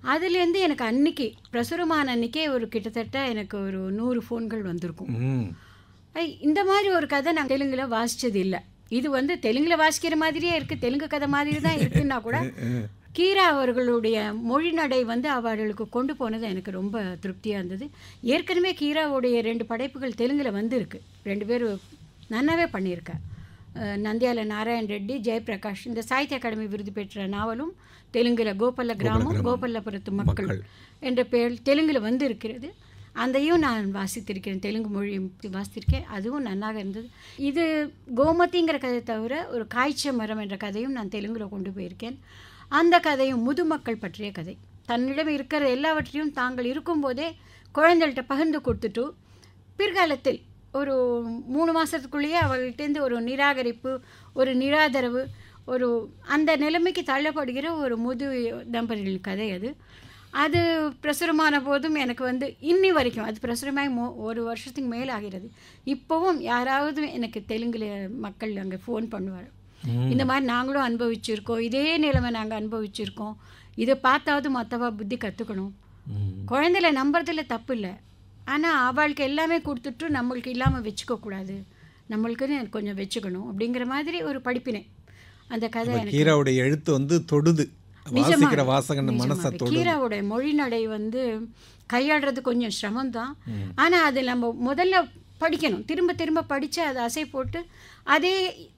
Speaker 3: அதுலேருந்து எனக்கு அன்னைக்கு பிரசுரமான அன்னைக்கே ஒரு கிட்டத்தட்ட எனக்கு ஒரு நூறு ஃபோன்கள் வந்திருக்கும்
Speaker 2: ம்
Speaker 3: ஐ, இந்த மாதிரி ஒரு கதை நான் தெலுங்குல வாசிச்சது இல்லை இது வந்து தெலுங்குல வாசிக்கிற மாதிரியே இருக்குது தெலுங்கு கதை மாதிரி தான் இருக்குன்னா கூட கீரா அவர்களுடைய மொழி நடை வந்து அவர்களுக்கு கொண்டு போனது எனக்கு ரொம்ப திருப்தியாக இருந்தது ஏற்கனவே கீராவுடைய ரெண்டு படைப்புகள் தெலுங்குல வந்திருக்கு ரெண்டு பேரும் நன்னாவே பண்ணியிருக்கேன் அஹ், நந்தியால நாராயண் ரெட்டி ஜெயபிரகாஷ் இந்த சாகித்ய அகாடமி விருது பெற்ற நாவலும் தெலுங்குல கோபல்ல கிராமம் கோபல்லபுரத்து மக்கள் என்ற பெயர் தெலுங்குல வந்து இருக்கிறது அதையும் நான் வாசித்திருக்கிறேன் தெலுங்கு மொழி வாசித்திருக்கேன் அதுவும் நன்னாக இருந்தது இது கோமதிங்கிற கதை தவிர ஒரு காய்ச்ச மரம் என்ற கதையும் நான் தெலுங்குல கொண்டு போயிருக்கேன் அந்த கதையும் முதுமக்கள் பற்றிய கதை தன்னிடம் இருக்கிற எல்லாவற்றையும் தாங்கள் இருக்கும்போதே குழந்தைகள்கிட்ட பகிர்ந்து கொடுத்துட்டு பிற்காலத்தில் ஒரு மூணு மாதத்துக்குள்ளேயே அவர்கள்ட்டேருந்து ஒரு நிராகரிப்பு ஒரு நிராதரவு ஒரு அந்த நிலைமைக்கு தள்ளப்படுகிற ஒரு முது தம்பதிகளின் கதை அது அது பிரசுரமான போதும் எனக்கு வந்து இன்னி வரைக்கும் அது பிரசுரமாகி மோ ஒரு வருஷத்துக்கு மேலே ஆகிறது இப்போவும் யாராவது எனக்கு தெலுங்குல மக்கள் அங்கே ஃபோன் பண்ணுவார் இந்த மாதிரி நாங்களும் அனுபவிச்சிருக்கோம் இதே நிலைமை நாங்கள் அனுபவிச்சிருக்கோம் இதை பார்த்தாவது மற்றவா புத்தி கற்றுக்கணும்
Speaker 2: ம்
Speaker 3: குழந்தைல நம்புறதுல தப்பு இல்லை ஆனால் அவளுக்கு எல்லாமே கொடுத்துட்டு நம்மளுக்கு இல்லாமல் வச்சுக்கக்கூடாது நம்மளுக்குன்னு கொஞ்சம் வச்சுக்கணும் அப்படிங்கிற மாதிரி ஒரு படிப்பினை அந்த கதை
Speaker 2: அப்ப
Speaker 3: எனக்கு
Speaker 2: கீராவுடைய எழுத்து வந்து தொடுது வாசிக்கிற வாசகன் மனசை
Speaker 3: நிஜமாவே.
Speaker 2: தொடுது
Speaker 3: கீராவோட மொழி நடை வந்து கையாளுறது கொஞ்சம் சிரமம்தான் ஆனால் அது நம்ம முதல்ல படிக்கணும் திரும்ப திரும்ப படித்து அதை அசை போட்டு அதே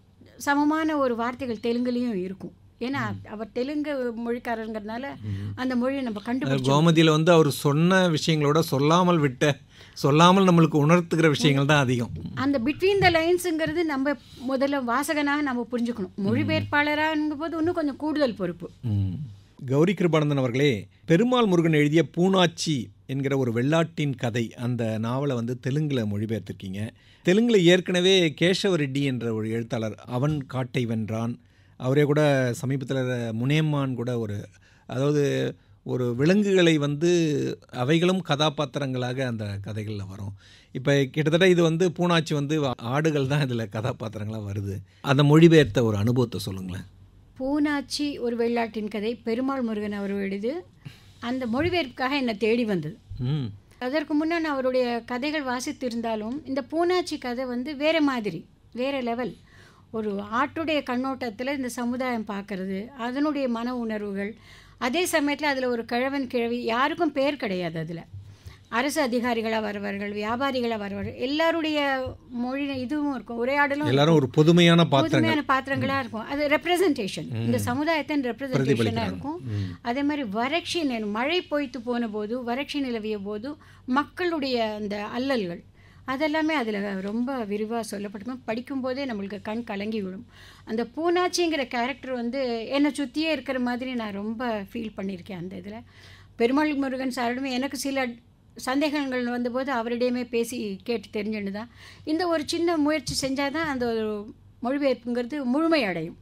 Speaker 3: சமமான ஒரு வார்த்தைகள் தெலுங்குலேயும் இருக்கும் ஏன்னா அவர் தெலுங்கு மொழிக்காரங்கிறதுனால அந்த மொழியை நம்ம கண்டுபிடிச்சோம்
Speaker 2: கோமதியில் வந்து அவர் சொன்ன விஷயங்களோட சொல்லாமல் விட்ட சொல்லாமல் நம்மளுக்கு உணர்த்துகிற விஷயங்கள் தான் அதிகம்
Speaker 3: அந்த பிட்வீன் த லைன்ஸுங்கிறது நம்ம முதல்ல வாசகனாக நம்ம புரிஞ்சுக்கணும் மொழிபெயர்ப்பாளராங்கும் போது இன்னும் கொஞ்சம் கூடுதல் பொறுப்பு
Speaker 2: ம். கௌரி கிருபானந்தன் அவர்களே பெருமாள் முருகன் எழுதிய பூனாச்சி என்கிற ஒரு வெள்ளாட்டின் கதை அந்த நாவலை வந்து தெலுங்கில் மொழிபெயர்த்திருக்கீங்க தெலுங்கில் ஏற்கனவே கேசவ ரெட்டி என்ற ஒரு எழுத்தாளர் அவன் காட்டை வென்றான் அவரே கூட சமீபத்தில் முனேம்மான் கூட ஒரு அதாவது ஒரு விலங்குகளை வந்து அவைகளும் கதாபாத்திரங்களாக அந்த கதைகளில் வரும் இப்போ கிட்டத்தட்ட இது வந்து பூனாச்சி வந்து ஆடுகள் தான் இதில் கதாபாத்திரங்களாக வருது அந்த மொழிபெயர்த்த ஒரு அனுபவத்தை சொல்லுங்களேன்
Speaker 3: பூனாச்சி ஒரு வெள்ளாட்டின் கதை பெருமாள் முருகன் அவர் எழுது அந்த மொழிபெயர்ப்புக்காக என்னை தேடி வந்தது
Speaker 2: ம்
Speaker 3: அதற்கு முன்னே நான் அவருடைய கதைகள் வாசித்திருந்தாலும் இந்த பூனாச்சி கதை வந்து வேற மாதிரி வேற லெவல் ஒரு ஆட்டுடைய கண்ணோட்டத்தில் இந்த சமுதாயம் பார்க்கறது அதனுடைய மன உணர்வுகள் அதே சமயத்தில் அதில் ஒரு கிழவன் கிழவி யாருக்கும் பேர் கிடையாது அதில் அரசு அதிகாரிகளாக வருவார்கள் வியாபாரிகளாக வருவார்கள் எல்லாருடைய மொழி இதுவும் இருக்கும் உரையாடலும்
Speaker 2: எல்லாரும் ஒரு பொதுமையான பாத்திரங்கள்
Speaker 3: புதுமையான பாத்திரங்களா இருக்கும் அது ரெப்ரசன்டேஷன் இந்த சமுதாயத்தின் ரெப்ரசன்டேஷனாக இருக்கும் அதே மாதிரி வறட்சி நில மழை பொய்த்து போன போது வறட்சி நிலவிய போது மக்களுடைய அந்த அல்லல்கள் அதெல்லாமே அதில் ரொம்ப விரிவாக சொல்லப்பட்டிருக்கும் படிக்கும்போதே நம்மளுக்கு கண் கலங்கி விடும் அந்த பூனாச்சிங்கிற கேரக்டர் வந்து என்னை சுற்றியே இருக்கிற மாதிரி நான் ரொம்ப ஃபீல் பண்ணியிருக்கேன் அந்த இதில் பெருமாள் முருகன் சாரிடமே எனக்கு சில சந்தேகங்கள் வந்தபோது அவரிடையுமே பேசி கேட்டு தெரிஞ்சுன்னு தான் இந்த ஒரு சின்ன முயற்சி செஞ்சால் தான் அந்த ஒரு மொழிபெயர்ப்புங்கிறது முழுமை அடையும்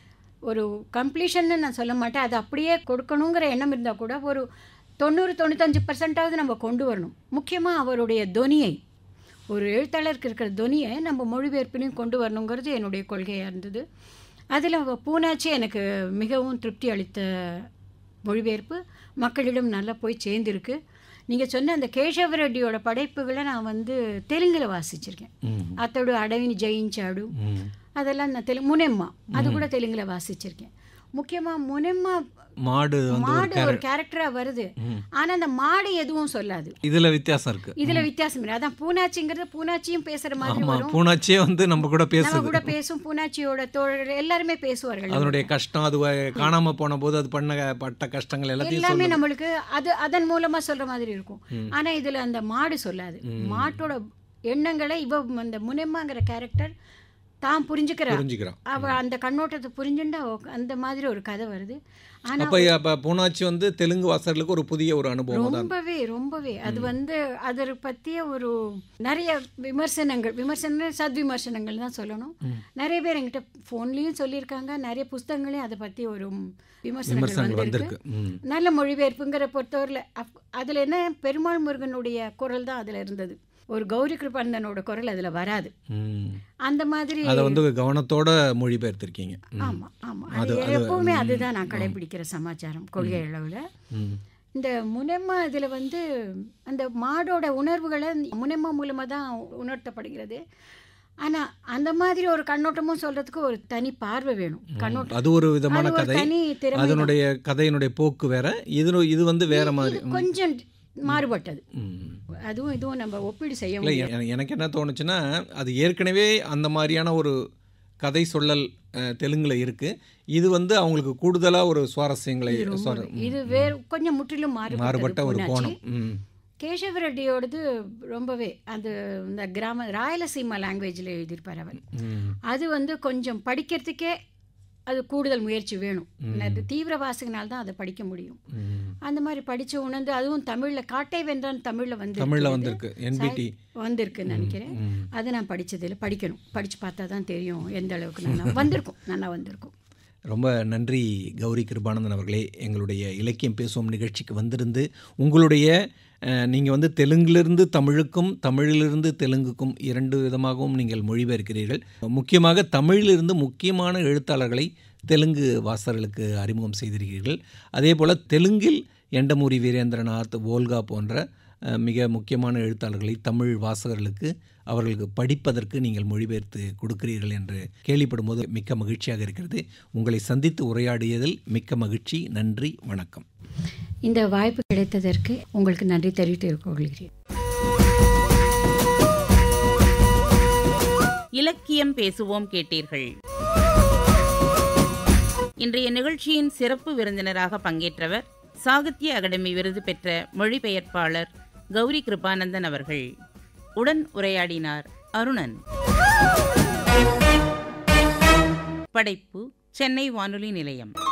Speaker 3: ஒரு கம்ப்ளீஷன்னு நான் சொல்ல மாட்டேன் அது அப்படியே கொடுக்கணுங்கிற எண்ணம் இருந்தால் கூட ஒரு தொண்ணூறு தொண்ணூத்தஞ்சு பர்சன்டாவது நம்ம கொண்டு வரணும் முக்கியமாக அவருடைய தொனியை ஒரு எழுத்தாளருக்கு இருக்கிற தொனியை நம்ம மொழிபெயர்ப்பினையும் கொண்டு வரணுங்கிறது என்னுடைய கொள்கையாக இருந்தது அதில் பூனாச்சி எனக்கு மிகவும் திருப்தி அளித்த மொழிபெயர்ப்பு மக்களிடம் நல்லா போய் சேர்ந்துருக்கு நீங்கள் சொன்ன அந்த கேசவ ரெட்டியோட படைப்புகளை நான் வந்து தெலுங்கில் வாசிச்சிருக்கேன்
Speaker 2: ம்.
Speaker 3: அத்தோடு அடவினி ஜெயிஞ்சாடு
Speaker 2: ம்.
Speaker 3: அதெல்லாம் நான் தெலுங்கு முனெம்மா அது கூட தெலுங்கில் வாசிச்சிருக்கேன் முக்கியமாக முனெம்மா
Speaker 2: மாடு வந்து ஒரு
Speaker 3: மாடு ஒரு கேரக்டராக வருது ஆனால் அந்த மாடு எதுவும் சொல்லாது
Speaker 2: இதுல வித்தியாசம் இருக்கு
Speaker 3: இதுல வித்தியாசம் இல்லை அதான் பூனாச்சிங்கிறது பூனாச்சியும் பேசுற மாதிரி
Speaker 2: ஆமா
Speaker 3: வரும்
Speaker 2: பூனாச்சியே வந்து நம்ம கூட
Speaker 3: நம்ம
Speaker 2: பேசுது
Speaker 3: கூட பேசும் பூனாச்சியோட தோழர் எல்லாருமே பேசுவார்கள்
Speaker 2: அதனுடைய கஷ்டம் அது வ- காணாம போன போது அது பண்ண பட்ட கஷ்டங்கள் எல்லாத்தையும்
Speaker 3: எல்லாமே
Speaker 2: சொல்லுது
Speaker 3: நம்மளுக்கு அது அதன் மூலமா சொல்ற மாதிரி இருக்கும் ஆனா இதுல அந்த மாடு சொல்லாது மாட்டோட எண்ணங்களை இவ அந்த முனெம்மாங்கிற கேரக்டர் தான் புரிஞ்சுக்கிறா
Speaker 2: புரிஞ்சுக்கிறான்
Speaker 3: அவ அந்த கண்ணோட்டத்தை புரிஞ்சுண்டா அவ- அந்த மாதிரி ஒரு கதை வருது ஆனா
Speaker 2: அப்ப அப்ப பூனாச்சி வந்து தெலுங்கு வாசகர்களுக்கு ஒரு புதிய ஒரு அனுபவம் தான்
Speaker 3: ரொம்பவே ரொம்பவே அது வந்து அதை பற்றிய ஒரு நிறைய விமர்சனங்கள் விமர்சனம் சத்விமர்சனங்கள் தான் சொல்லணும் நிறைய பேர் என்கிட்ட ஃபோன்லேயும் சொல்லியிருக்காங்க நிறைய புஸ்தகங்களையும் அதை பற்றி ஒரு விமர்சனங்கள்
Speaker 2: விமர்சனங்கள்
Speaker 3: வந்திருக்கு
Speaker 2: வந்திருக்கு ம்.
Speaker 3: நல்ல மொழிபெயர்ப்புங்கிற பொறுத்தவரையில் அதில் என்ன பெருமாள் முருகனுடைய குரல் தான் அதில் இருந்தது ஒரு கௌரி கிருபானந்தனோட குரல் அதில் வராது
Speaker 2: ம்.
Speaker 3: அந்த மாதிரி
Speaker 2: அதை வந்து கவனத்தோட மொழிபெயர்த்திருக்கீங்க ம்.
Speaker 3: ஆமாம் ஆமாம் அது எப்பவுமே அதுதான் நான் கடைபிடிக்கிற சமாச்சாரம் கொள்கை அளவில்
Speaker 2: ம்.
Speaker 3: இந்த முனெம்மா இதில் வந்து அந்த மாடோட உணர்வுகளை முனெம்மா மூலமாக தான் உணர்த்தப்படுகிறது ஆனால் அந்த மாதிரி ஒரு கண்ணோட்டமும் சொல்கிறதுக்கு ஒரு தனி பார்வை வேணும் கண்ணோட்டம்
Speaker 2: அது ஒரு விதமான
Speaker 3: அது ஒரு
Speaker 2: கதை
Speaker 3: தனி திறமை தான்.
Speaker 2: அதனுடைய கதையினுடைய போக்கு வேற இது இது வந்து வேற மாதிரி
Speaker 3: இது கொஞ்சம் மாறுபட்டது
Speaker 2: ம்.
Speaker 3: அதுவும் இதுவும் நம்ம ஒப்பீடு செய்ய
Speaker 2: இல்லை
Speaker 3: முடியும்
Speaker 2: எ- எனக்கு என்ன தோணுச்சுன்னா அது ஏற்கனவே அந்த மாதிரியான ஒரு கதை சொல்லல் அஹ், தெலுங்குல இருக்கு இது வந்து அவங்களுக்கு கூடுதலா ஒரு சுவாரஸ்யங்களை
Speaker 3: இது ரொம்ப-
Speaker 2: சுவார-
Speaker 3: இது வேறு கொஞ்சம் முற்றிலும்
Speaker 2: மாறுபட்ட
Speaker 3: மாறுபட்ட
Speaker 2: ஒரு கோணம் ம்.
Speaker 3: கேசவ ரெட்டியோடது ரொம்பவே அது இந்த கிராம ராயலசீமா லாங்குவேஜில் எழுதியிருப்பார் அவர்
Speaker 2: ம்.
Speaker 3: அது வந்து கொஞ்சம் படிக்கிறதுக்கே அது கூடுதல் முயற்சி வேணும் அது தீவிர வாசகனால் தான் அதை படிக்க முடியும்
Speaker 2: ம்.
Speaker 3: அந்த மாதிரி படித்து உணர்ந்து அதுவும் தமிழில் காட்டை வென்றான் தமிழில் வந்து
Speaker 2: தமிழ்ல வந்திருக்கு என்பிடி
Speaker 3: வந்திருக்குன்னு நினைக்கிறேன்
Speaker 2: ம்.
Speaker 3: அது நான் படிச்சதில்லை படிக்கணும் படித்து பார்த்தா தான் தெரியும் எந்த அளவுக்கு நல்லா வந்திருக்கும் நல்லா வந்திருக்கும்
Speaker 2: ரொம்ப நன்றி கௌரி கிருபானந்தன் அவர்களே எங்களுடைய இலக்கியம் பேசுவோம் நிகழ்ச்சிக்கு வந்திருந்து உங்களுடைய நீங்கள் வந்து தெலுங்கிலிருந்து தமிழுக்கும் தமிழிலிருந்து தெலுங்குக்கும் இரண்டு விதமாகவும் நீங்கள் மொழிபெயர்க்கிறீர்கள் முக்கியமாக தமிழிலிருந்து முக்கியமான எழுத்தாளர்களை தெலுங்கு வாசகர்களுக்கு அறிமுகம் செய்திருக்கிறீர்கள் அதே போல் தெலுங்கில் எண்டமூரி வீரேந்திரநாத் வோல்கா போன்ற அஹ், மிக முக்கியமான எழுத்தாளர்களை தமிழ் வாசகர்களுக்கு அவர்களுக்கு படிப்பதற்கு நீங்கள் மொழிபெயர்த்து கொடுக்கிறீர்கள் என்று கேள்விப்படும்போது மிக்க மகிழ்ச்சியாக இருக்கிறது உங்களை சந்தித்து உரையாடியதில் மிக்க மகிழ்ச்சி நன்றி வணக்கம்
Speaker 3: இந்த வாய்ப்பு கிடைத்ததற்கு உங்களுக்கு நன்றி தெரிவித்துக் கொள்கிறேன்
Speaker 1: இலக்கியம் பேசுவோம் கேட்டீர்கள் இன்றைய நிகழ்ச்சியின் சிறப்பு விருந்தினராக பங்கேற்றவர் சாகித்ய அகாடமி விருது பெற்ற மொழிபெயர்ப்பாளர் கௌரி கிருபானந்தன் அவர்கள் உடன் உரையாடினார் அருணன் படைப்பு சென்னை வானொலி நிலையம்